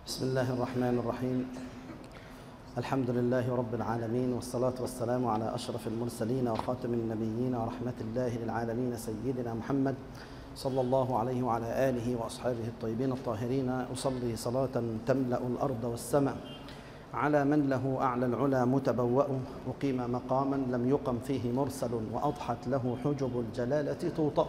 بسم الله الرحمن الرحيم الحمد لله رب العالمين والصلاة والسلام على أشرف المرسلين وخاتم النبيين ورحمة الله للعالمين سيدنا محمد صلى الله عليه وعلى آله وأصحابه الطيبين الطاهرين أصلي صلاة تملأ الأرض والسماء على من له أعلى العلا متبوأ أقيم مقاما لم يقم فيه مرسل وأضحت له حجب الجلالة توطأ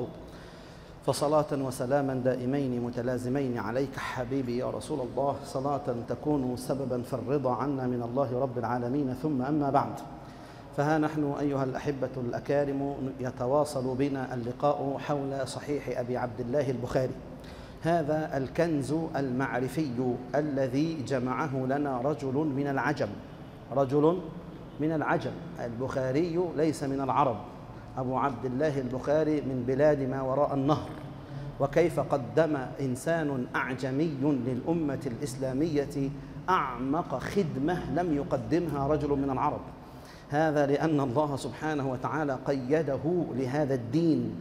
فصلاة وسلاما دائمين متلازمين عليك حبيبي يا رسول الله صلاة تكون سببا في الرضا عنا من الله رب العالمين ثم أما بعد فها نحن أيها الأحبة الأكارم يتواصل بنا اللقاء حول صحيح أبي عبد الله البخاري هذا الكنز المعرفي الذي جمعه لنا رجل من العجم رجل من العجم البخاري ليس من العرب أبو عبد الله البخاري من بلاد ما وراء النهر وكيف قدم إنسان أعجمي للأمة الإسلامية أعمق خدمة لم يقدمها رجل من العرب هذا لأن الله سبحانه وتعالى قيده لهذا الدين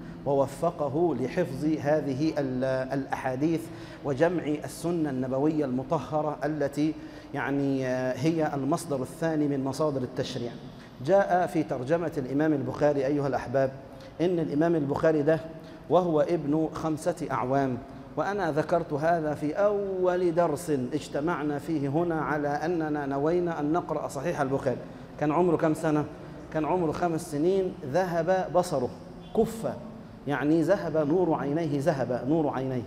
ووفقه لحفظ هذه الأحاديث وجمع السنة النبوية المطهرة التي يعني هي المصدر الثاني من مصادر التشريع جاء في ترجمة الإمام البخاري أيها الأحباب إن الإمام البخاري ده وهو ابن خمسة أعوام وأنا ذكرت هذا في أول درس اجتمعنا فيه هنا على أننا نوينا أن نقرأ صحيح البخاري كان عمره كم سنة؟ كان عمره خمس سنين ذهب بصره كف يعني ذهب نور عينيه ذهب نور عينيه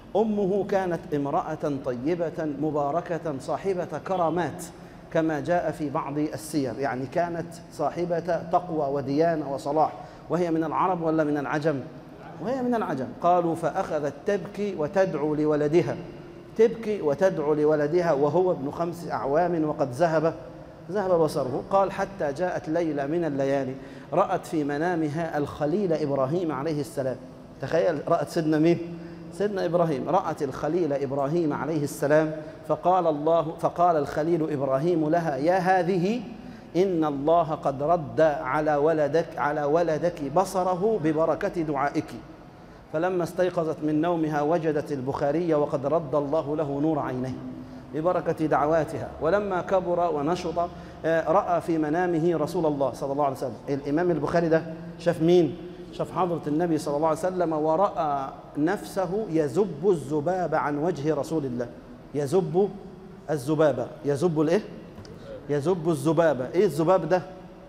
أمه كانت امرأة طيبة مباركة صاحبة كرامات كما جاء في بعض السير يعني كانت صاحبة تقوى وديانة وصلاح وهي من العرب ولا من العجم وهي من العجم قالوا فأخذت تبكي وتدعو لولدها تبكي وتدعو لولدها وهو ابن خمس أعوام وقد ذهب ذهب بصره قال حتى جاءت ليلة من الليالي رأت في منامها الخليل إبراهيم عليه السلام تخيل رأت سيدنا مين؟ سيدنا إبراهيم رأت الخليل إبراهيم عليه السلام فقال الله فقال الخليل إبراهيم لها يا هذه إن الله قد رد على ولدك على ولدك بصره ببركة دعائك فلما استيقظت من نومها وجدت البخاري وقد رد الله له نور عينيه ببركة دعواتها ولما كبر ونشط رأى في منامه رسول الله صلى الله عليه وسلم الإمام البخاري ده شاف مين؟ شاف حضرة النبي صلى الله عليه وسلم ورأى نفسه يزب الذباب عن وجه رسول الله يزب الذبابة يزب الايه؟ يزب الذبابة ايه الذباب ده؟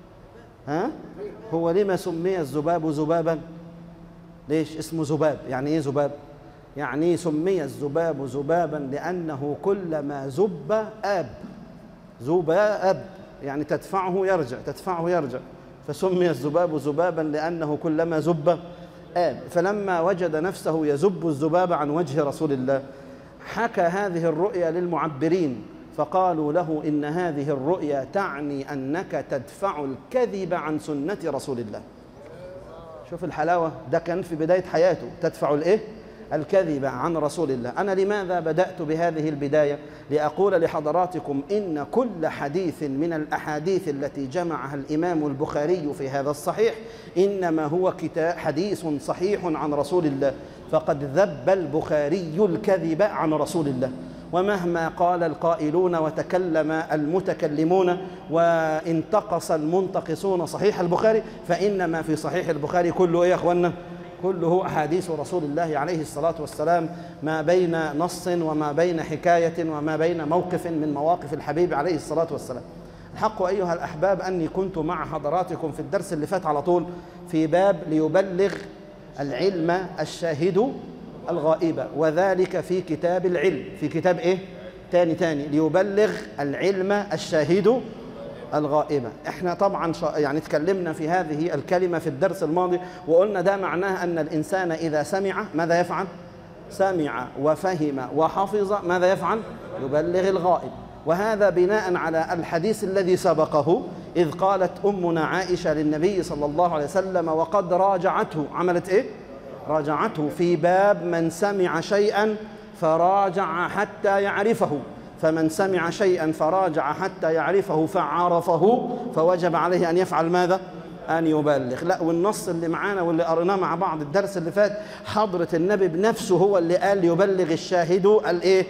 ها؟ هو لما سمي الذباب ذبابا؟ ليش اسمه ذباب يعني ايه ذباب؟ يعني سمي الذباب ذبابا لأنه كلما زب آب ذباب يعني تدفعه يرجع تدفعه يرجع فسمي الذباب ذبابا لأنه كلما زب آب فلما وجد نفسه يزب الذباب عن وجه رسول الله حكى هذه الرؤيا للمعبرين فقالوا له إن هذه الرؤيا تعني أنك تدفع الكذب عن سنة رسول الله شوف الحلاوة ده كان في بداية حياته تدفع الإيه؟ الكذب عن رسول الله أنا لماذا بدأت بهذه البداية لأقول لحضراتكم إن كل حديث من الأحاديث التي جمعها الإمام البخاري في هذا الصحيح إنما هو كتاب حديث صحيح عن رسول الله فقد ذب البخاري الكذب عن رسول الله ومهما قال القائلون وتكلم المتكلمون وانتقص المنتقصون صحيح البخاري فإنما في صحيح البخاري كله إيه يا أخوانا كله أحاديث رسول الله عليه الصلاة والسلام ما بين نص وما بين حكاية وما بين موقف من مواقف الحبيب عليه الصلاة والسلام الحق أيها الأحباب أني كنت مع حضراتكم في الدرس اللي فات على طول في باب ليبلغ العلم الشاهد الغائب وذلك في كتاب العلم في كتاب إيه؟ تاني تاني ليبلغ العلم الشاهد الغائبة احنا طبعا يعني تكلمنا في هذه الكلمة في الدرس الماضي وقلنا ده معناه أن الإنسان إذا سمع ماذا يفعل؟ سمع وفهم وحفظ ماذا يفعل؟ يبلغ الغائب وهذا بناء على الحديث الذي سبقه إذ قالت أمنا عائشة للنبي صلى الله عليه وسلم وقد راجعته عملت إيه؟ راجعته في باب من سمع شيئا فراجع حتى يعرفه فمن سمع شيئا فراجع حتى يعرفه فعرفه فوجب عليه أن يفعل ماذا؟ أن يبلغ لا والنص اللي معانا واللي قريناه مع بعض الدرس اللي فات حضرة النبي بنفسه هو اللي قال يبلغ الشاهد الإيه؟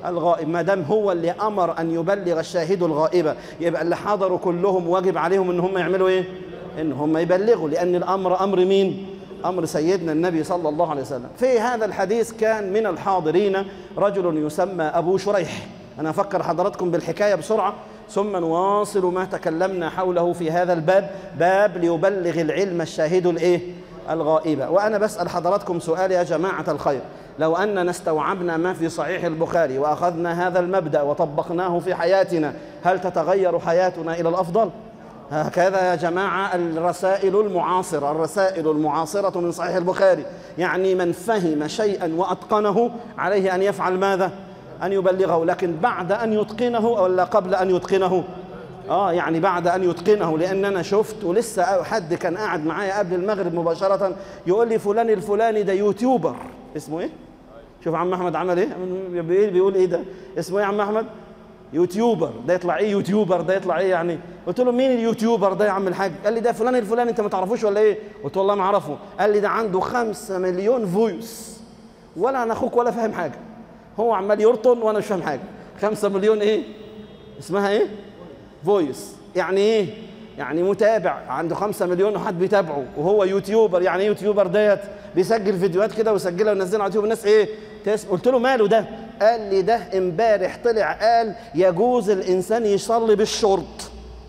الغائب ما دام هو اللي امر ان يبلغ الشاهد الغائبه يبقى اللي حضروا كلهم واجب عليهم ان هم يعملوا ايه ان هم يبلغوا لان الامر امر مين امر سيدنا النبي صلى الله عليه وسلم في هذا الحديث كان من الحاضرين رجل يسمى ابو شريح انا افكر حضراتكم بالحكايه بسرعه ثم نواصل ما تكلمنا حوله في هذا الباب باب ليبلغ العلم الشاهد الايه الغائبه وانا بسال حضراتكم سؤال يا جماعه الخير لو اننا استوعبنا ما في صحيح البخاري واخذنا هذا المبدا وطبقناه في حياتنا هل تتغير حياتنا الى الافضل هكذا يا جماعة الرسائل المعاصرة الرسائل المعاصرة من صحيح البخاري يعني من فهم شيئا وأتقنه عليه أن يفعل ماذا أن يبلغه لكن بعد أن يتقنه ولا قبل أن يتقنه آه يعني بعد أن يتقنه لأن أنا شفت ولسه حد كان قاعد معايا قبل المغرب مباشرة يقول لي فلان الفلاني ده يوتيوبر اسمه إيه؟ شوف عم أحمد عمل إيه؟ بيقول إيه ده؟ اسمه إيه يا عم أحمد؟ يوتيوبر ده يطلع ايه يوتيوبر ده يطلع ايه يعني قلت له مين اليوتيوبر ده يا عم الحاج قال لي ده فلان الفلاني انت ما تعرفوش ولا ايه قلت له والله ما اعرفه قال لي ده عنده خمسة مليون فويس ولا انا اخوك ولا فاهم حاجه هو عمال يرطن وانا مش فاهم حاجه خمسة مليون ايه اسمها ايه فويس يعني ايه يعني متابع عنده خمسة مليون وحد بيتابعه وهو يوتيوبر يعني ايه يوتيوبر ديت بيسجل فيديوهات كده ويسجلها وينزلها على اليوتيوب الناس ايه تسمع قلت له ماله ده قال لي ده امبارح طلع قال يجوز الانسان يصلي بالشرط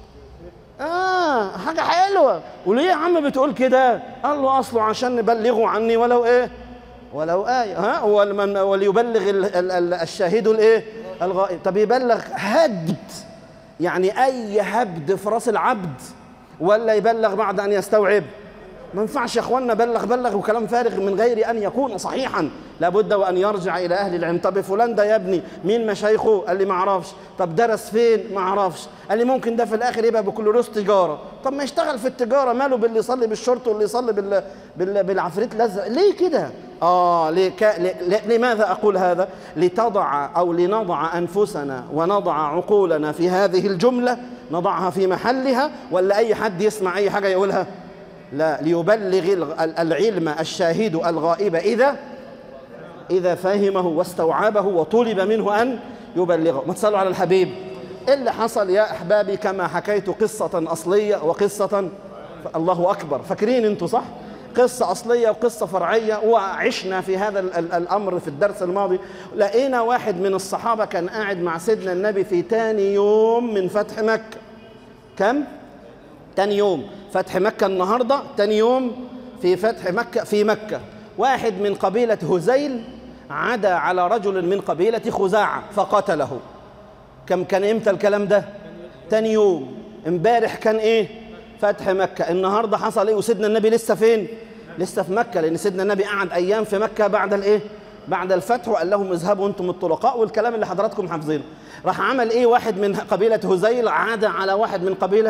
اه حاجه حلوه وليه يا عم بتقول كده قال له اصله عشان نبلغه عني ولو ايه ولو آية ها ولمن وليبلغ ال ال ال الشاهد الايه الغائب طب يبلغ هبد يعني اي هبد في راس العبد ولا يبلغ بعد ان يستوعب ما ينفعش يا اخوانا بلغ بلغ وكلام فارغ من غير ان يكون صحيحا لابد وان يرجع الى اهل العلم طب فلان ده يا ابني مين مشايخه قال لي ما اعرفش طب درس فين ما اعرفش قال لي ممكن ده في الاخر يبقى بكالوريوس تجاره طب ما يشتغل في التجاره ماله باللي يصلي بالشرط واللي يصلي بال... بال... بالعفريت لزق ليه كده اه ليه ك... ل... لماذا اقول هذا لتضع او لنضع انفسنا ونضع عقولنا في هذه الجمله نضعها في محلها ولا اي حد يسمع اي حاجه يقولها لا ليبلغ العلم الشاهد الغائب إذا إذا فهمه واستوعبه وطلب منه أن يبلغه ما تصلوا على الحبيب اللي حصل يا أحبابي كما حكيت قصة أصلية وقصة الله أكبر فاكرين أنتوا صح؟ قصة أصلية وقصة فرعية وعشنا في هذا الأمر في الدرس الماضي لقينا واحد من الصحابة كان قاعد مع سيدنا النبي في تاني يوم من فتح مكة كم؟ تاني يوم فتح مكة النهاردة تاني يوم في فتح مكة في مكة واحد من قبيلة هزيل عدا على رجل من قبيلة خزاعة فقتله كم كان امتى الكلام ده تاني يوم امبارح كان ايه فتح مكة النهاردة حصل ايه وسيدنا النبي لسه فين لسه في مكة لأن سيدنا النبي قعد أيام في مكة بعد الايه بعد الفتح وقال لهم اذهبوا انتم الطلقاء والكلام اللي حضراتكم حافظينه راح عمل ايه واحد من قبيلة هزيل عاد على واحد من قبيلة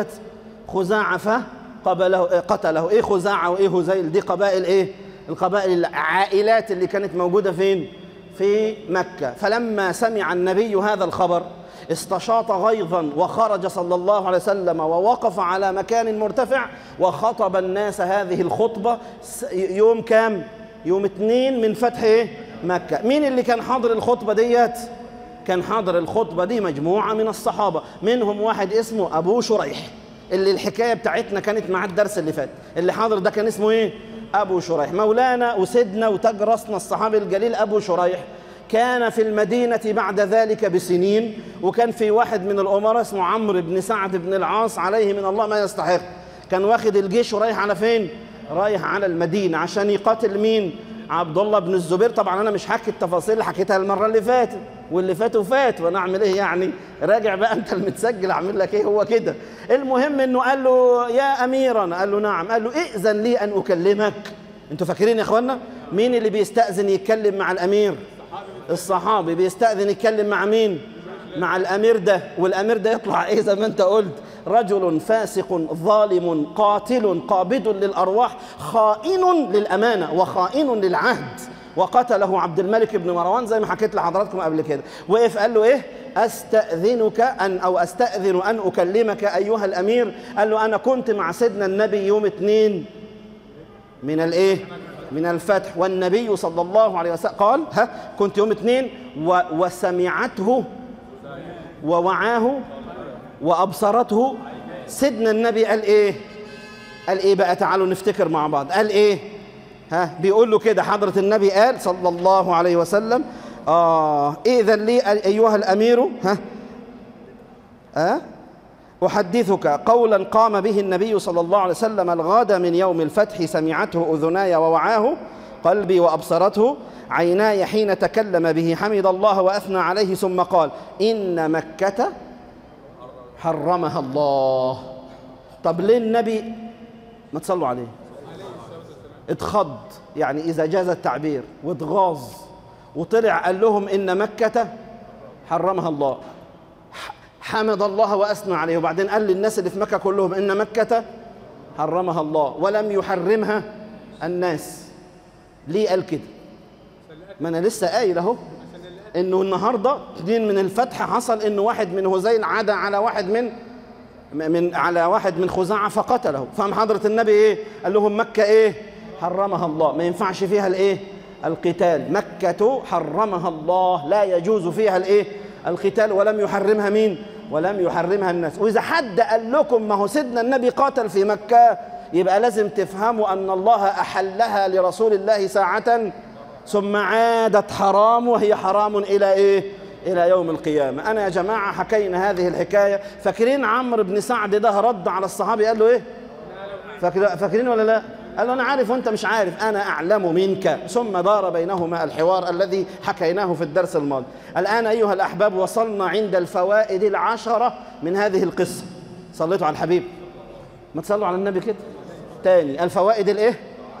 خزاعة فقبله قتله ايه خزاعة وايه هزيل دي قبائل ايه القبائل العائلات اللي كانت موجودة فين في مكة فلما سمع النبي هذا الخبر استشاط غيظا وخرج صلى الله عليه وسلم ووقف على مكان مرتفع وخطب الناس هذه الخطبة يوم كام يوم اثنين من فتح ايه مكة مين اللي كان حاضر الخطبة ديت كان حاضر الخطبة دي مجموعة من الصحابة منهم واحد اسمه أبو شريح اللي الحكاية بتاعتنا كانت مع الدرس اللي فات اللي حاضر ده كان اسمه ايه أبو شريح مولانا وسيدنا وتاج راسنا الصحابي الجليل أبو شريح كان في المدينة بعد ذلك بسنين وكان في واحد من الأمراء اسمه عمرو بن سعد بن العاص عليه من الله ما يستحق كان واخد الجيش ورايح على فين؟ رايح على المدينة عشان يقاتل مين؟ عبد الله بن الزبير طبعا أنا مش حكي التفاصيل اللي حكيتها المرة اللي فاتت واللي فاتوا فات وأنا أعمل إيه يعني؟ راجع بقى أنت المتسجل أعمل لك إيه هو كده المهم إنه قال له يا أميرا قال له نعم قال له ائذن لي أن أكلمك أنتوا فاكرين يا إخوانا؟ مين اللي بيستأذن يتكلم مع الأمير؟ الصحابي بيستأذن يتكلم مع مين؟ مع الأمير ده والأمير ده يطلع إيه زي ما أنت قلت رجل فاسق ظالم قاتل قابض للأرواح خائن للأمانة وخائن للعهد وقتله عبد الملك بن مروان زي ما حكيت لحضراتكم قبل كده وقف قال له إيه أستأذنك أن أو أستأذن أن أكلمك أيها الأمير قال له أنا كنت مع سيدنا النبي يوم اثنين من الإيه من الفتح والنبي صلى الله عليه وسلم قال ها كنت يوم اثنين و وسمعته ووعاه وأبصرته سيدنا النبي قال إيه قال إيه بقى تعالوا نفتكر مع بعض قال إيه ها بيقول له كده حضرة النبي قال صلى الله عليه وسلم آه إذن لي أيها الأمير ها أه؟ أحدثك قولا قام به النبي صلى الله عليه وسلم الغد من يوم الفتح سمعته أذناي ووعاه قلبي وأبصرته عيناي حين تكلم به حمد الله وأثنى عليه ثم قال إن مكة حرمها الله طب ليه النبي ما تصلوا عليه اتخض يعني إذا جاز التعبير واتغاظ وطلع قال لهم إن مكة حرمها الله حمد الله وأثنى عليه وبعدين قال للناس اللي في مكة كلهم إن مكة حرمها الله ولم يحرمها الناس ليه قال كده ما أنا لسه قايل أهو إنه النهاردة اثنين من الفتح حصل إنه واحد من هذيل عدا على واحد من من على واحد من خزاعة فقتله فهم حضرة النبي إيه قال لهم مكة إيه حرمها الله ما ينفعش فيها الإيه القتال مكة حرمها الله لا يجوز فيها الإيه القتال ولم يحرمها مين ولم يحرمها الناس وإذا حد قال لكم ما هو سيدنا النبي قاتل في مكة يبقى لازم تفهموا أن الله أحلها لرسول الله ساعة ثم عادت حرام وهي حرام إلى إيه إلى يوم القيامة أنا يا جماعة حكينا هذه الحكاية فاكرين عمرو بن سعد ده رد على الصحابي قال له إيه فاكرين ولا لا قال له أنا عارف وأنت مش عارف أنا أعلم منك ثم دار بينهما الحوار الذي حكيناه في الدرس الماضي الآن أيها الأحباب وصلنا عند الفوائد العشرة من هذه القصة صليتوا على الحبيب ما تصلوا على النبي كده تاني الفوائد الإيه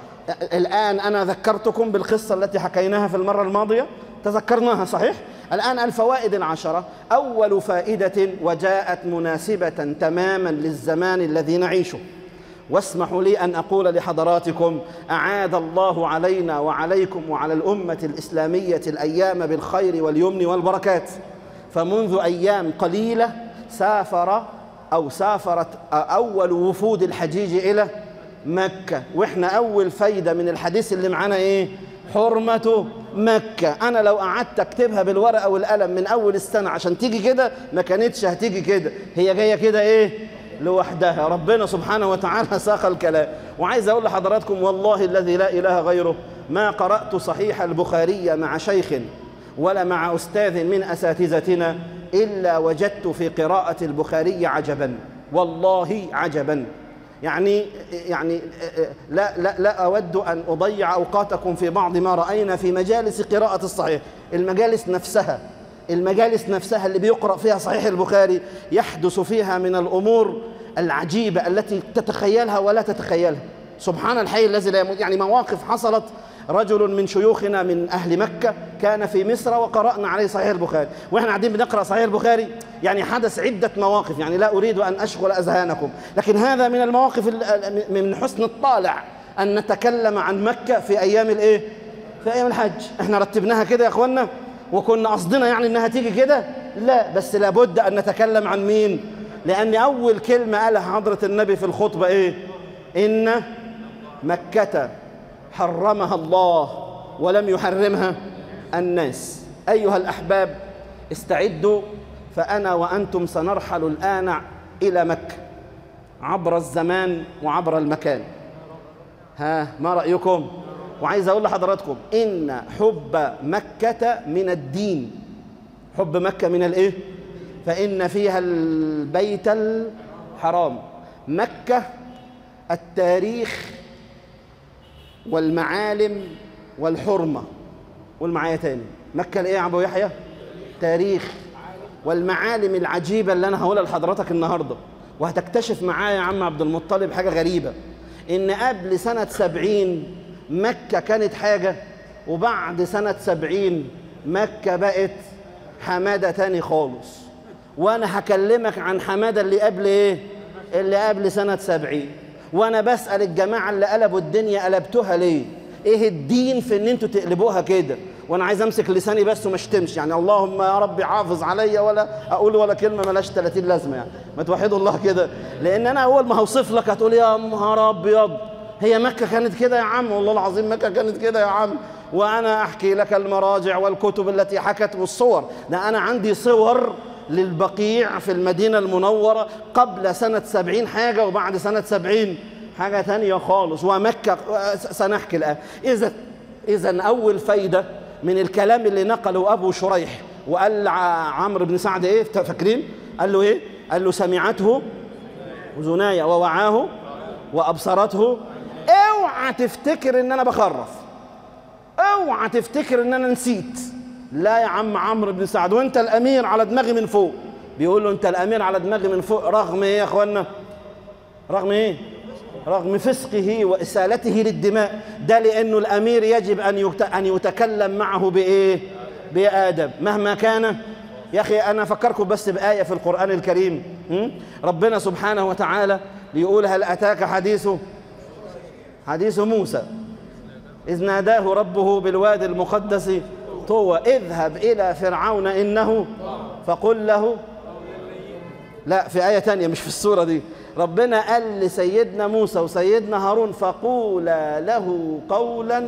الآن أنا ذكرتكم بالقصة التي حكيناها في المرة الماضية تذكرناها صحيح الآن الفوائد العشرة أول فائدة وجاءت مناسبة تماما للزمان الذي نعيشه واسمحوا لي أن أقول لحضراتكم أعاد الله علينا وعليكم وعلى الأمة الإسلامية الأيام بالخير واليمن والبركات فمنذ أيام قليلة سافر أو سافرت أول وفود الحجيج إلى مكة وإحنا أول فايدة من الحديث اللي معانا إيه حرمة مكة أنا لو قعدت أكتبها بالورقة والقلم من أول السنة عشان تيجي كده ما كانتش هتيجي كده هي جاية كده إيه لوحدها ربنا سبحانه وتعالى ساق الكلام وعايز أقول لحضراتكم والله الذي لا إله غيره ما قرأت صحيح البخاري مع شيخ ولا مع أستاذ من أساتذتنا إلا وجدت في قراءة البخاري عجبا والله عجبا يعني يعني لا لا لا أود أن أضيع أوقاتكم في بعض ما رأينا في مجالس قراءة الصحيح المجالس نفسها المجالس نفسها اللي بيقرأ فيها صحيح البخاري يحدث فيها من الأمور العجيبة التي تتخيلها ولا تتخيلها سبحان الحي الذي لا يموت يعني مواقف حصلت رجل من شيوخنا من أهل مكة كان في مصر وقرأنا عليه صحيح البخاري وإحنا قاعدين بنقرأ صحيح البخاري يعني حدث عدة مواقف يعني لا أريد أن أشغل أذهانكم لكن هذا من المواقف من حسن الطالع أن نتكلم عن مكة في أيام الإيه؟ في أيام الحج إحنا رتبناها كده يا أخوانا وكنا قصدنا يعني انها تيجي كده لا بس لابد ان نتكلم عن مين لان اول كلمه قالها حضره النبي في الخطبه ايه ان مكه حرمها الله ولم يحرمها الناس ايها الاحباب استعدوا فانا وانتم سنرحل الان الى مكه عبر الزمان وعبر المكان ها ما رايكم وعايز اقول لحضراتكم ان حب مكه من الدين حب مكه من الايه فان فيها البيت الحرام مكه التاريخ والمعالم والحرمه قول معايا تاني مكه الايه يا ابو يحيى تاريخ والمعالم العجيبه اللي انا هقولها لحضرتك النهارده وهتكتشف معايا يا عم عبد المطلب حاجه غريبه ان قبل سنه سبعين مكة كانت حاجة وبعد سنة سبعين مكة بقت حمادة تاني خالص وأنا هكلمك عن حمادة اللي قبل إيه؟ اللي قبل سنة سبعين وأنا بسأل الجماعة اللي قلبوا الدنيا قلبتوها ليه؟ إيه الدين في إن أنتوا تقلبوها كده؟ وأنا عايز أمسك لساني بس وما اشتمش يعني اللهم يا رب حافظ عليا ولا أقول ولا كلمة ملاش 30 لازمة يعني ما توحدوا الله كده لأن أنا أول ما هوصف لك هتقول يا نهار أبيض هي مكة كانت كده يا عم والله العظيم مكة كانت كده يا عم وأنا أحكي لك المراجع والكتب التي حكت والصور ده أنا عندي صور للبقيع في المدينة المنورة قبل سنة سبعين حاجة وبعد سنة سبعين حاجة تانية خالص ومكة سنحكي الآن إذا إذا أول فايدة من الكلام اللي نقله أبو شريح وقال عمرو بن سعد إيه فاكرين؟ قال له إيه؟ قال له سمعته أذناي ووعاه وأبصرته اوعى تفتكر ان انا بخرف اوعى تفتكر ان انا نسيت لا يا عم عمرو بن سعد وانت الامير على دماغي من فوق بيقول له انت الامير على دماغي من فوق رغم ايه يا اخوانا رغم ايه رغم فسقه واسالته للدماء ده لانه الامير يجب ان ان يتكلم معه بايه بادب مهما كان يا اخي انا افكركم بس بايه في القران الكريم ربنا سبحانه وتعالى يقول هل اتاك حديثه حديث موسى إذ ناداه ربه بالوادي المقدس طوى اذهب إلى فرعون إنه فقل له لا في آية تانية مش في السورة دي ربنا قال لسيدنا موسى وسيدنا هارون فقولا له قولا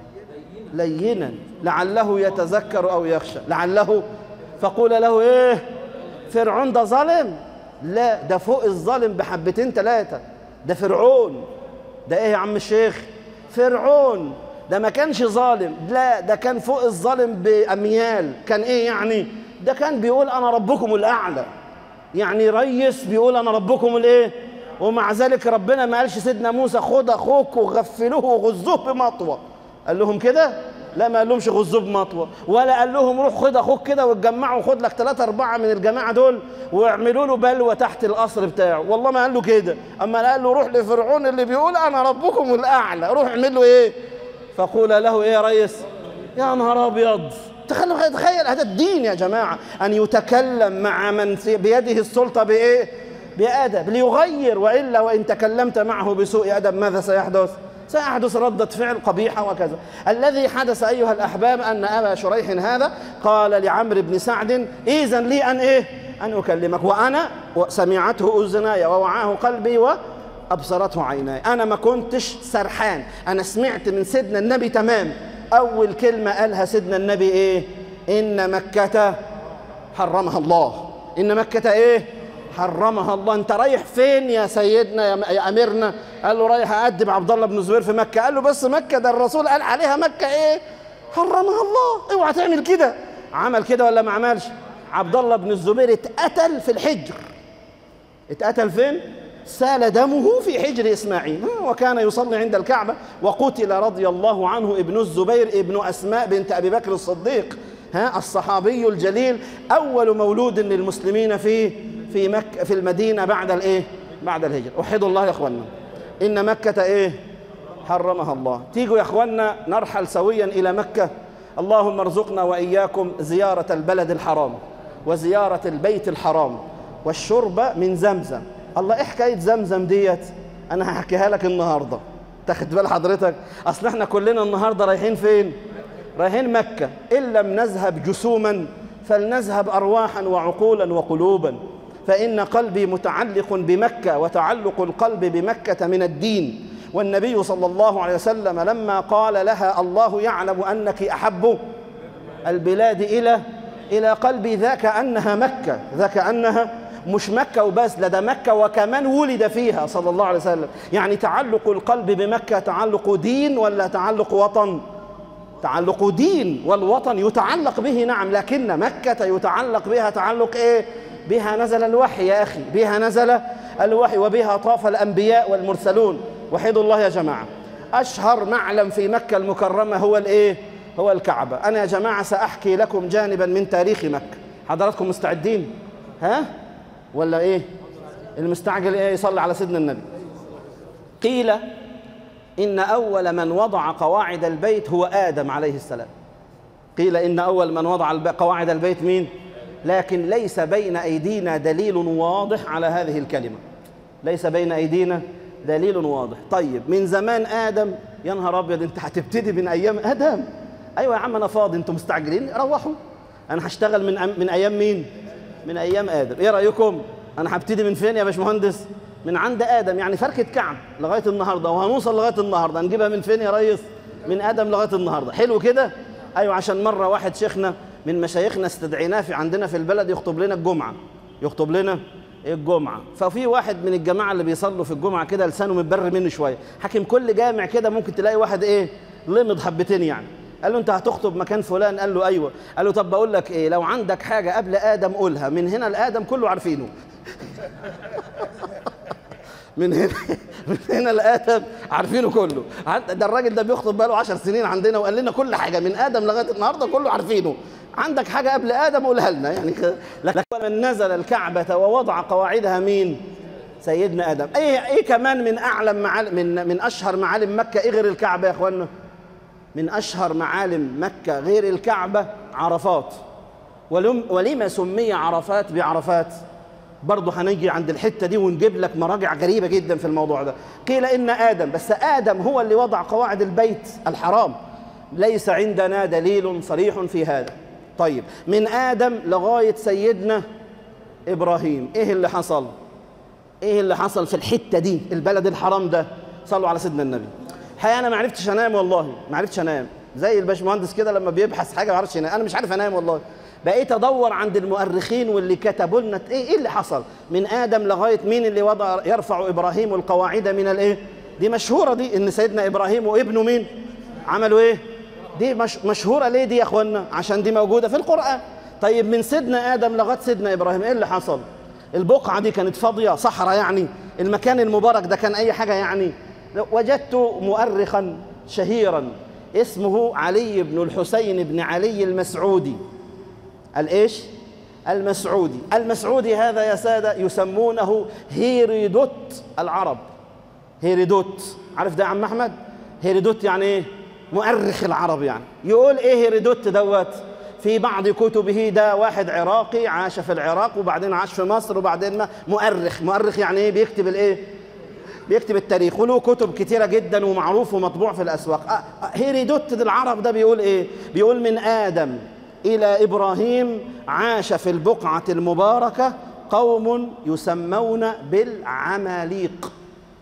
لينا لعله يتذكر أو يخشى لعله فقولا له إيه فرعون ده ظالم لا ده فوق الظالم بحبتين ثلاثة ده فرعون ده ايه يا عم الشيخ فرعون ده ما كانش ظالم لا ده كان فوق الظالم بأميال كان ايه يعني ده كان بيقول انا ربكم الاعلى يعني ريس بيقول انا ربكم الايه ومع ذلك ربنا ما قالش سيدنا موسى خد اخوك وغفلوه وغزوه بمطوه قال لهم كده لا ما قال لهمش غزوه بمطوه ولا قال لهم روح خد اخوك كده واتجمعوا خد لك ثلاثة أربعة من الجماعة دول واعملوا له بلوة تحت القصر بتاعه والله ما قال له كده أما قال له روح لفرعون اللي بيقول أنا ربكم الأعلى روح اعمل له إيه فقول له إيه يا ريس يا نهار أبيض تخيل تخيل هذا الدين يا جماعة أن يتكلم مع من بيده السلطة بإيه بأدب ليغير وإلا وإن تكلمت معه بسوء أدب ماذا سيحدث سيحدث ردة فعل قبيحة وكذا الذي حدث أيها الأحباب أن أبا شريح هذا قال لعمرو بن سعد إذن لي أن إيه أن أكلمك وأنا سمعته أذناي ووعاه قلبي وأبصرته عيناي أنا ما كنتش سرحان أنا سمعت من سيدنا النبي تمام أول كلمة قالها سيدنا النبي إيه إن مكة حرمها الله إن مكة إيه حرمها الله انت رايح فين يا سيدنا يا اميرنا قال له رايح اادب عبد الله بن الزبير في مكه قال له بس مكه ده الرسول قال عليها مكه ايه حرمها الله اوعى تعمل كده عمل كده ولا ما عملش عبد الله بن الزبير اتقتل في الحجر اتقتل فين سال دمه في حجر اسماعيل وكان يصلي عند الكعبه وقتل رضي الله عنه ابن الزبير ابن اسماء بنت ابي بكر الصديق ها الصحابي الجليل اول مولود للمسلمين في في مكة في المدينة بعد الايه؟ بعد الهجرة، وحدوا الله يا اخوانا. إن مكة ايه؟ حرمها الله. تيجوا يا اخوانا نرحل سويا إلى مكة. اللهم ارزقنا وإياكم زيارة البلد الحرام وزيارة البيت الحرام والشرب من زمزم. الله ايه حكاية زمزم ديت؟ أنا هحكيها لك النهارده. تاخد بال حضرتك؟ أصل احنا كلنا النهارده رايحين فين؟ رايحين مكة، إن لم نذهب جسوما فلنذهب أرواحا وعقولا وقلوبا. فإن قلبي متعلق بمكة وتعلق القلب بمكة من الدين والنبي صلى الله عليه وسلم لما قال لها الله يعلم أنك أحب البلاد إلى إلى قلبي ذاك أنها مكة ذاك أنها مش مكة وبس لدى مكة وكمان ولد فيها صلى الله عليه وسلم يعني تعلق القلب بمكة تعلق دين ولا تعلق وطن تعلق دين والوطن يتعلق به نعم لكن مكة يتعلق بها تعلق إيه بها نزل الوحي يا أخي بها نزل الوحي وبها طاف الأنبياء والمرسلون وحدوا الله يا جماعة أشهر معلم في مكة المكرمة هو الإيه؟ هو الكعبة أنا يا جماعة سأحكي لكم جانبا من تاريخ مكة حضراتكم مستعدين؟ ها؟ ولا إيه؟ المستعجل إيه يصلي على سيدنا النبي قيل إن أول من وضع قواعد البيت هو آدم عليه السلام قيل إن أول من وضع قواعد البيت مين؟ لكن ليس بين أيدينا دليل واضح على هذه الكلمة ليس بين أيدينا دليل واضح طيب من زمان آدم يا نهار أبيض أنت هتبتدي من أيام آدم أيوة يا عم أنا فاضي أنتم مستعجلين روحوا أنا هشتغل من من أيام مين؟ من أيام آدم إيه رأيكم؟ أنا هبتدي من فين يا باشمهندس؟ من عند ادم يعني فركه كعب لغايه النهارده وهنوصل لغايه النهارده نجيبها من فين يا ريس من ادم لغايه النهارده حلو كده ايوه عشان مره واحد شيخنا من مشايخنا استدعيناه في عندنا في البلد يخطب لنا الجمعه يخطب لنا الجمعه ففي واحد من الجماعه اللي بيصلوا في الجمعه كده لسانه متبر منه شويه حاكم كل جامع كده ممكن تلاقي واحد ايه لمض حبتين يعني قال له انت هتخطب مكان فلان قال له ايوه قال له طب بقول لك ايه لو عندك حاجه قبل ادم قولها من هنا لادم كله عارفينه من هنا من هنا لادم عارفينه كله ده الراجل ده بيخطب بقاله 10 سنين عندنا وقال لنا كل حاجه من ادم لغايه النهارده كله عارفينه عندك حاجه قبل ادم قولها لنا يعني لكن من نزل الكعبه ووضع قواعدها مين سيدنا ادم ايه ايه كمان من اعلم معالم من من اشهر معالم مكه ايه غير الكعبه يا اخوانا من اشهر معالم مكه غير الكعبه عرفات ولم ولما سمي عرفات بعرفات برضه هنيجي عند الحته دي ونجيب لك مراجع غريبه جدا في الموضوع ده قيل ان ادم بس ادم هو اللي وضع قواعد البيت الحرام ليس عندنا دليل صريح في هذا طيب من ادم لغايه سيدنا ابراهيم ايه اللي حصل ايه اللي حصل في الحته دي البلد الحرام ده صلوا على سيدنا النبي الحقيقه انا ما عرفتش انام والله ما عرفتش انام زي الباشمهندس كده لما بيبحث حاجه ما يعرفش ينام انا مش عارف انام والله بقيت ادور عند المؤرخين واللي كتبوا لنا ايه ايه اللي حصل من ادم لغايه مين اللي وضع يرفع ابراهيم القواعد من الايه دي مشهوره دي ان سيدنا ابراهيم وابنه مين عملوا ايه دي مش مشهوره ليه دي يا اخوانا عشان دي موجوده في القران طيب من سيدنا ادم لغايه سيدنا ابراهيم ايه اللي حصل البقعه دي كانت فاضيه صحراء يعني المكان المبارك ده كان اي حاجه يعني وجدت مؤرخا شهيرا اسمه علي بن الحسين بن علي المسعودي الايش المسعودي المسعودي هذا يا ساده يسمونه هيرودوت العرب هيرودوت عارف ده يا عم احمد هيرودوت يعني ايه مؤرخ العرب يعني يقول ايه هيرودوت دوت في بعض كتبه ده واحد عراقي عاش في العراق وبعدين عاش في مصر وبعدين ما مؤرخ مؤرخ يعني ايه بيكتب الايه بيكتب التاريخ وله كتب كتيره جدا ومعروف ومطبوع في الاسواق هيرودوت العرب ده بيقول ايه بيقول من ادم الى ابراهيم عاش في البقعه المباركه قوم يسمون بالعماليق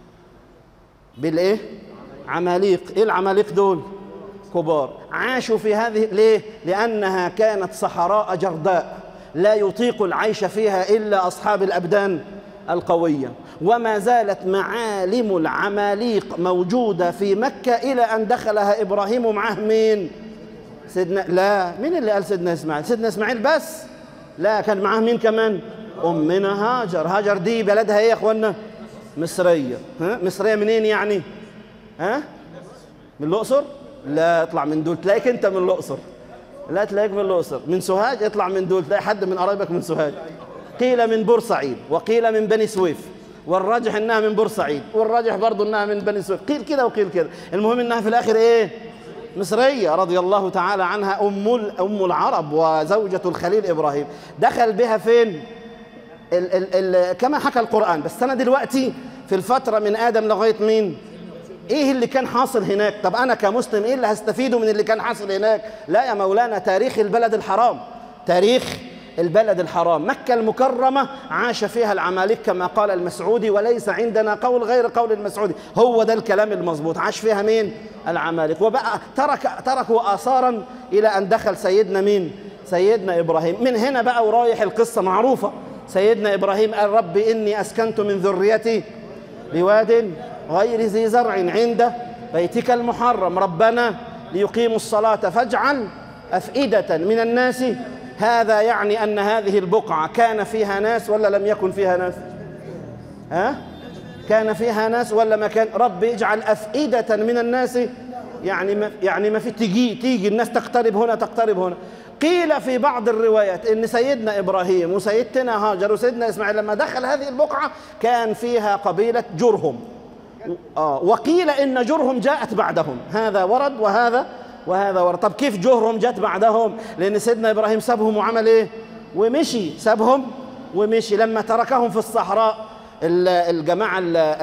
بالايه عماليق ايه العماليق دول كبار عاشوا في هذه ليه لانها كانت صحراء جرداء لا يطيق العيش فيها الا اصحاب الابدان القويه وما زالت معالم العماليق موجوده في مكه الى ان دخلها ابراهيم معه مين سيدنا لا مين اللي قال سيدنا اسماعيل سيدنا اسماعيل بس لا كان معاه مين كمان امنا هاجر هاجر دي بلدها ايه يا اخوانا مصريه ها مصريه منين يعني ها من الاقصر لا اطلع من دول تلاقيك انت من الاقصر لا تلاقيك من الاقصر من سوهاج اطلع من دول تلاقي حد من قرايبك من سوهاج قيل من بورسعيد وقيل من بني سويف والراجح انها من بورسعيد والراجح برضه انها من بني سويف قيل كده وقيل كده المهم انها في الاخر ايه مصرية رضي الله تعالى عنها أم أم العرب وزوجة الخليل إبراهيم دخل بها فين ال ال ال كما حكى القرآن بس أنا دلوقتي في الفترة من آدم لغاية مين ايه اللي كان حاصل هناك طب انا كمسلم ايه اللي هستفيده من اللي كان حاصل هناك لا يا مولانا تاريخ البلد الحرام تاريخ البلد الحرام مكة المكرمة عاش فيها العماليق كما قال المسعودي وليس عندنا قول غير قول المسعودي هو ده الكلام المظبوط عاش فيها مين العماليق وبقى ترك تركوا آثارا إلى أن دخل سيدنا مين سيدنا إبراهيم من هنا بقى ورايح القصة معروفة سيدنا إبراهيم قال رب إني أسكنت من ذريتي بواد غير ذي زرع عند بيتك المحرم ربنا ليقيموا الصلاة فاجعل أفئدة من الناس هذا يعني أن هذه البقعة كان فيها ناس ولا لم يكن فيها ناس ها كان فيها ناس ولا ما كان رب اجعل أفئدة من الناس يعني ما يعني ما في تيجي تيجي الناس تقترب هنا تقترب هنا قيل في بعض الروايات ان سيدنا ابراهيم وسيدتنا هاجر وسيدنا اسماعيل لما دخل هذه البقعه كان فيها قبيله جرهم آه وقيل ان جرهم جاءت بعدهم هذا ورد وهذا وهذا ورد طب كيف جرهم جت بعدهم لان سيدنا ابراهيم سابهم وعمل ايه ومشي سابهم ومشي لما تركهم في الصحراء الجماعه